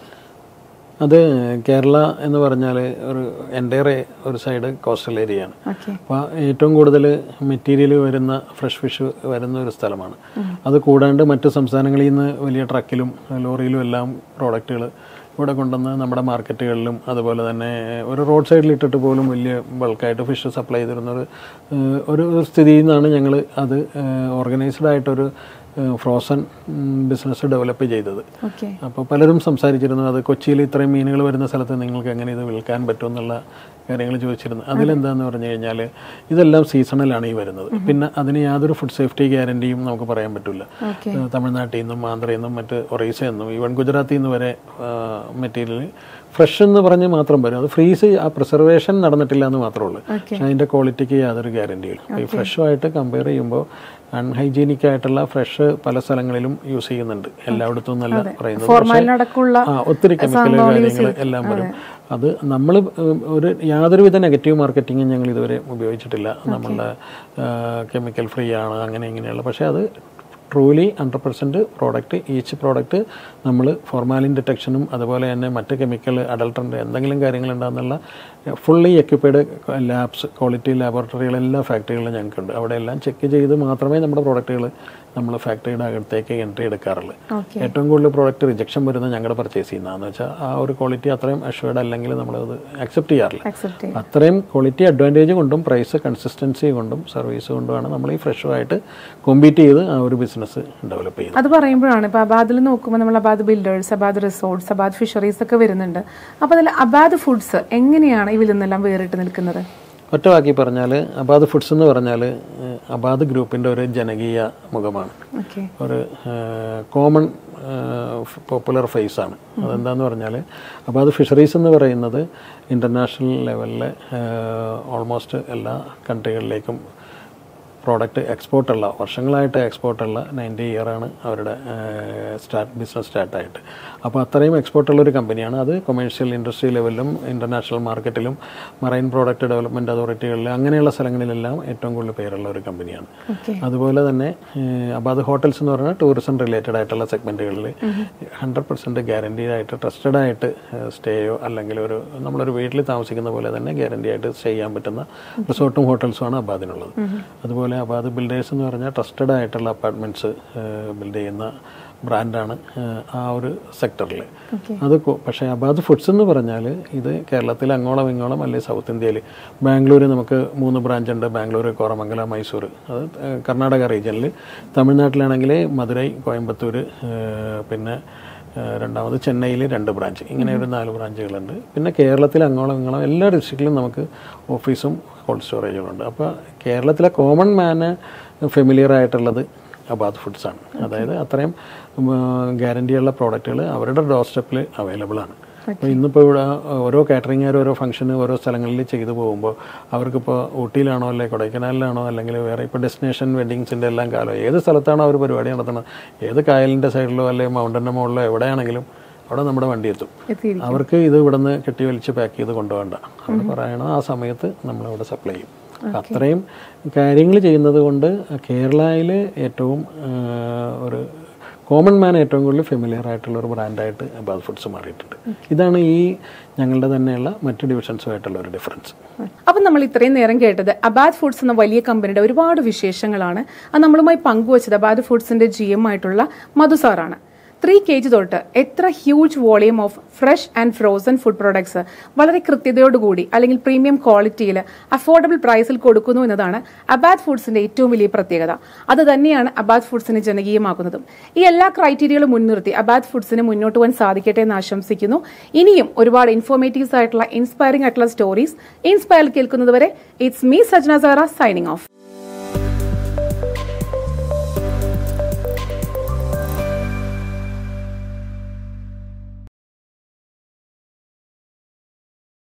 അത് കേരള എന്ന് പറഞ്ഞാൽ ഒരു എൻ്റയർ ഒരു സൈഡ് കോസ്റ്റൽ ഏരിയയാണ് ഓക്കെ അപ്പോൾ ഏറ്റവും കൂടുതൽ മെറ്റീരിയൽ വരുന്ന ഫ്രഷ് ഫിഷ് വരുന്ന ഒരു സ്ഥലമാണ് അത് കൂടാണ്ട് മറ്റ് സംസ്ഥാനങ്ങളിൽ നിന്ന് വലിയ ട്രക്കിലും ലോറിയിലും എല്ലാം പ്രോഡക്റ്റുകൾ ഇവിടെ കൊണ്ടുവന്ന് നമ്മുടെ മാർക്കറ്റുകളിലും അതുപോലെ തന്നെ ഒരു റോഡ് സൈഡിൽ ഇട്ടിട്ട് പോലും വലിയ ബൾക്കായിട്ട് ഫിഷ് സപ്ലൈ ചെയ്തിരുന്ന ഒരു ഏഹ്, ഒരു ഒരു സ്ഥിതിയിൽ നിന്നാണ് ഞങ്ങൾ അത് ഓർഗനൈസ്ഡ് ആയിട്ടൊരു ഫ്രോസൺ ബിസിനസ് ഡെവലപ്പ് ചെയ്തത് ഓക്കെ അപ്പോൾ പലരും സംസാരിച്ചിരുന്നു അത് കൊച്ചിയിൽ ഇത്രയും മീനുകൾ വരുന്ന സ്ഥലത്ത് നിങ്ങൾക്ക് എങ്ങനെ ഇത് വിൽക്കാൻ പറ്റും എന്നുള്ള കാര്യങ്ങൾ ചോദിച്ചിരുന്നു അതിലെന്താന്ന് പറഞ്ഞു കഴിഞ്ഞാൽ ഇതെല്ലാം സീസണലാണ് ഈ വരുന്നത് പിന്നെ അതിന് യാതൊരു ഫുഡ് സേഫ്റ്റി ഗ്യാരണ്ടിയും നമുക്ക് പറയാൻ പറ്റില്ല ഓക്കെ ഏഹ് തമിഴ്നാട്ടിൽ നിന്നും ആന്ധ്രയിൽ നിന്നും മറ്റ് ഒറീസ എന്നും ഈവൻ ഗുജറാത്തിൽ നിന്ന് വരെ മെറ്റീരിയൽ ഫ്രഷ് എന്ന് പറഞ്ഞ് മാത്രം വരും അത് ഫ്രീസ് ആ പ്രിസർവേഷൻ നടന്നിട്ടില്ല എന്ന് മാത്രമേ ഉള്ളൂ ഓക്കെ പക്ഷെ അതിൻ്റെ ക്വാളിറ്റിക്ക് യാതൊരു ഗ്യാരണ്ടിയില്ല അപ്പോൾ ഈ ഫ്രഷുമായിട്ട് കമ്പയർ ചെയ്യുമ്പോൾ അൺഹൈജീനിക് ആയിട്ടുള്ള ഫ്രഷ് പല സ്ഥലങ്ങളിലും യൂസ് ചെയ്യുന്നുണ്ട് എല്ലായിടത്തും നല്ല പറയുന്നത് ഫോർമാലിനടക്കമുള്ള ആ ഒത്തിരി കെമിക്കൽ കാര്യങ്ങൾ എല്ലാം വരും അത് നമ്മൾ ഒരു യാതൊരുവിധ നെഗറ്റീവ് മാർക്കറ്റിങ്ങും ഞങ്ങൾ ഇതുവരെ ഉപയോഗിച്ചിട്ടില്ല നമ്മളുടെ കെമിക്കൽ ഫ്രീ ആണ് അങ്ങനെ ഇങ്ങനെയുള്ള പക്ഷേ അത് truly hundred percent product each product നമ്മൾ ഫോർമാലിൻ ഡിറ്റക്ഷനും അതുപോലെ തന്നെ മറ്റ് കെമിക്കൽ അഡൾട്ടറിൻ്റെ എന്തെങ്കിലും കാര്യങ്ങളുണ്ടാകുന്നുള്ള ഫുള്ളി എക്യുപ്പൈഡ് ലാബ്സ് ക്വാളിറ്റി ലാബോറട്ടറികൾ എല്ലാ ഫാക്ടറികളിലും ഞങ്ങൾക്കുണ്ട് അവിടെ എല്ലാം ചെക്ക് ചെയ്ത് മാത്രമേ നമ്മുടെ പ്രോഡക്റ്റുകൾ നമ്മൾ ഫാക്ടറിയുടെ അകത്തേക്ക് എൻട്രി എടുക്കാറുള്ളൂ ഓക്കെ ഏറ്റവും കൂടുതൽ പ്രോഡക്റ്റ് റിജക്ഷൻ വരുന്നത് ഞങ്ങളുടെ പർച്ചേസ് ചെയ്യുന്നതെന്ന് വെച്ചാൽ ആ ഒരു ക്വാളിറ്റി അത്രയും അഷ്വേർഡ് അല്ലെങ്കിൽ നമ്മളത് അക്സെപ്റ്റ് ചെയ്യാറില്ല അക്സെപ്റ്റ് ചെയ്യും അത്രയും ക്വാളിറ്റി അഡ്വാൻറ്റേജ് കൊണ്ടും പ്രൈസ് കൺസിസ്റ്റൻസി കൊണ്ടും സർവീസ് കൊണ്ടുമാണ് നമ്മൾ ഈ ഫ്രഷുമായിട്ട് കോമ്പീറ്റ് ചെയ്ത് ആ ഒരു ബിസിനസ് ഡെവലപ്പ് ചെയ്യുന്നത് അത് പറയുമ്പോഴാണ് ഇപ്പൊ അബാദിൽ നോക്കുമ്പോൾ നമ്മൾ Abad builders Abad resorts Abad fisheries ഒക്കെ വരുന്നുണ്ട് അപ്പൊ അതിൽ അബാദ് ഫുഡ്സ് എങ്ങനെയാണ് ഇതിൽ നിന്നെല്ലാം വേറിട്ട് നിൽക്കുന്നത് ഒറ്റ വാക്കി പറഞ്ഞാൽ അബാദ് ഫുഡ്സ് എന്ന് പറഞ്ഞാൽ ഏഹ്, അബാദ് ഗ്രൂപ്പിൻ്റെ ഒരു ജനകീയ മുഖമാണ് ഓക്കെ ഒരു കോമൺ പോപ്പുലർ ഫേസ് ആണ് അതെന്താന്ന് പറഞ്ഞാൽ അപ്പോൾ അത് ഫിഷറീസ് എന്ന് പറയുന്നത് ഇൻ്റർനാഷണൽ ലെവലിലെ ഓൾമോസ്റ്റ് എല്ലാ കൺട്രികളിലേക്കും പ്രോഡക്റ്റ് എക്സ്പോർട്ടുള്ള വർഷങ്ങളായിട്ട് എക്സ്പോർട്ടുള്ള നയൻറ്റി ഇയറാണ് അവരുടെ സ്റ്റാർട്ട് ബിസിനസ് സ്റ്റാർട്ടായിട്ട് അപ്പോൾ അത്രയും എക്സ്പോർട്ടുള്ള ഒരു കമ്പനിയാണ് അത് കൊമേഴ്ഷ്യൽ ഇൻഡസ്ട്രി ലെവലിലും ഇൻ്റർനാഷണൽ മാർക്കറ്റിലും മറൈൻ പ്രോഡക്റ്റ് ഡെവലപ്മെൻറ്റ് അതോറിറ്റികളിൽ അങ്ങനെയുള്ള സ്ഥലങ്ങളിലെല്ലാം ഏറ്റവും കൂടുതൽ പേരുള്ള ഒരു കമ്പനിയാണ് ഓക്കെ അതുപോലെ തന്നെ അബാദ് ഹോട്ടൽസ് എന്ന് പറഞ്ഞാൽ ടൂറിസം റിലേറ്റഡ് ആയിട്ടുള്ള സെഗ്മെൻറ്റുകളിൽ ഹൺഡ്രഡ് പെർസെൻറ്റ് ഗ്യാരണ്ടീഡ് ആയിട്ട് ട്രസ്റ്റഡ് ആയിട്ട് സ്റ്റേയോ അല്ലെങ്കിൽ ഒരു നമ്മളൊരു വീട്ടിൽ താമസിക്കുന്ന പോലെ തന്നെ ഗ്യാരണ്ടി ആയിട്ട് സ്റ്റേ ചെയ്യാൻ പറ്റുന്ന റിസോർട്ടും ഹോട്ടൽസുമാണ് അബാദിനുള്ളത് അതുപോലെ അബാദ് ബിൽഡേഴ്സ് എന്ന് പറഞ്ഞാൽ ട്രസ്റ്റഡ് ആയിട്ടുള്ള അപ്പാർട്ട്മെൻറ്റ്സ് ബിൽഡ് ചെയ്യുന്ന ബ്രാൻഡാണ് ആ ഒരു സെക്ടറിൽ ഓക്കെ അത് കൊ- പക്ഷേ അബാദ് ഫുഡ്സ് എന്ന് പറഞ്ഞാൽ ഇത് കേരളത്തിൽ അങ്ങോളം ഇങ്ങോളം അല്ലെങ്കിൽ സൗത്ത് ഇന്ത്യയിൽ ബാംഗ്ലൂർ നമുക്ക് മൂന്ന് ബ്രാഞ്ച് ഉണ്ട് ബാംഗ്ലൂർ കോറമംഗല മൈസൂർ അത് ഏഹ്, കർണാടക റീജിയനിൽ തമിഴ്നാട്ടിലാണെങ്കിൽ മധുരൈ കോയമ്പത്തൂർ ഏഹ്, പിന്നെ ഏഹ്, രണ്ടാമത് ചെന്നൈയിൽ രണ്ട് ബ്രാഞ്ച് ഇങ്ങനെ ഒരു നാല് ബ്രാഞ്ചുകളുണ്ട് പിന്നെ കേരളത്തിൽ അങ്ങോളം ഇങ്ങോളം എല്ലാ ഡിസ്ട്രിക്റ്റിലും നമുക്ക് ഓഫീസും കോൾഡ് സ്റ്റോറേജുകളുണ്ട് അപ്പോൾ കേരളത്തിലെ കോമൺ മാന് ഫെമിലിയർ ആയിട്ടുള്ളത് അബാദ് ഫുഡ്സ് ആണ് അതായത് അത്രയും ഗ്യാരണ്ടിയുള്ള പ്രോഡക്റ്റുകൾ അവരുടെ ഡോർ സ്റ്റെപ്പിൽ അവൈലബിൾ ആണ് അപ്പോൾ ഇന്നിപ്പോൾ ഇവിടെ ഓരോ കാറ്ററിംഗുകാർ ഓരോ ഫംഗ്ഷന് ഓരോ സ്ഥലങ്ങളിൽ ചെയ്തു പോകുമ്പോൾ അവർക്കിപ്പോൾ ഊട്ടിയിലാണോ അല്ലെ കൊടൈക്കനാലിലാണോ അല്ലെങ്കിൽ വേറെ ഇപ്പോൾ ഡെസ്റ്റിനേഷൻ വെഡിങ്സിൻ്റെ എല്ലാം കാലം ഏത് സ്ഥലത്താണോ അവർ പരിപാടി നടത്തുന്നത് ഏത് കായലിൻ്റെ സൈഡിലോ അല്ലെങ്കിൽ മൗണ്ടൻ്റെ മുകളിലോ എവിടെയാണെങ്കിലും അവിടെ നമ്മുടെ വണ്ടി എത്തും എത്തിയിരിക്കും അവർക്ക് ഇത് ഇവിടുന്ന് കെട്ടി വലിച്ച് പാക്ക് ചെയ്ത് കൊണ്ടുപോകണ്ട അവർ പറയണത് ആ സമയത്ത് നമ്മളിവിടെ സപ്ലൈ ചെയ്യും അപ്പം അത്രയും കാര്യങ്ങൾ ചെയ്യുന്നത് കൊണ്ട് കേരളയിൽ ഏറ്റവും ആ, ഒരു കോമൺ മാൻ ഏറ്റവും കൂടുതൽ ഫെമിലിയർ ആയിട്ടുള്ള ഒരു ബ്രാൻഡായിട്ട് അബാദ് ഫുഡ്സ് മാറിയിട്ടുണ്ട് ഇതാണ് ഈ ഞങ്ങളുടെ തന്നെയുള്ള മറ്റ് ഡിവിഷൻസുമായിട്ടുള്ള ഒരു ഡിഫറൻസ് അപ്പം നമ്മൾ ഇത്രയും നേരം കേട്ടത് അബാദ് ഫുഡ്സ് എന്ന വലിയ കമ്പനിയുടെ ഒരുപാട് വിശേഷങ്ങളാണ് അത് നമ്മളുമായി പങ്കുവച്ചത് അബാദ് ഫുഡ്സിന്റെ ജി എം ആയിട്ടുള്ള മധു സാറാണ് ത്രീ കെ ജി തൊട്ട് എത്ര huge volume of fresh and frozen food products വളരെ കൃത്യതയോടുകൂടി അല്ലെങ്കിൽ പ്രീമിയം ക്വാളിറ്റിയിൽ അഫോർഡബിൾ പ്രൈസിൽ കൊടുക്കുന്നു എന്നതാണ് അബാദ് ഫുഡ്സിന്റെ ഏറ്റവും വലിയ പ്രത്യേകത അത് തന്നെയാണ് അബാദ് ഫുഡ്സിനെ ജനകീയമാക്കുന്നതും ഈ എല്ലാ ക്രൈറ്റീരിയകളും മുൻനിർത്തി അബാദ് ഫുഡ്സിന് മുന്നോട്ട് പോകാൻ സാധിക്കട്ടെ എന്ന് ആശംസിക്കുന്നു ഇനിയും ഒരുപാട് ഇൻഫോർമേറ്റീവ്സ് ആയിട്ടുള്ള ഇൻസ്പയറിംഗ് ആയിട്ടുള്ള സ്റ്റോറീസ് ഇൻസ്പയർ കേൾക്കുന്നതുവരെ it's me Sajna Sara signing of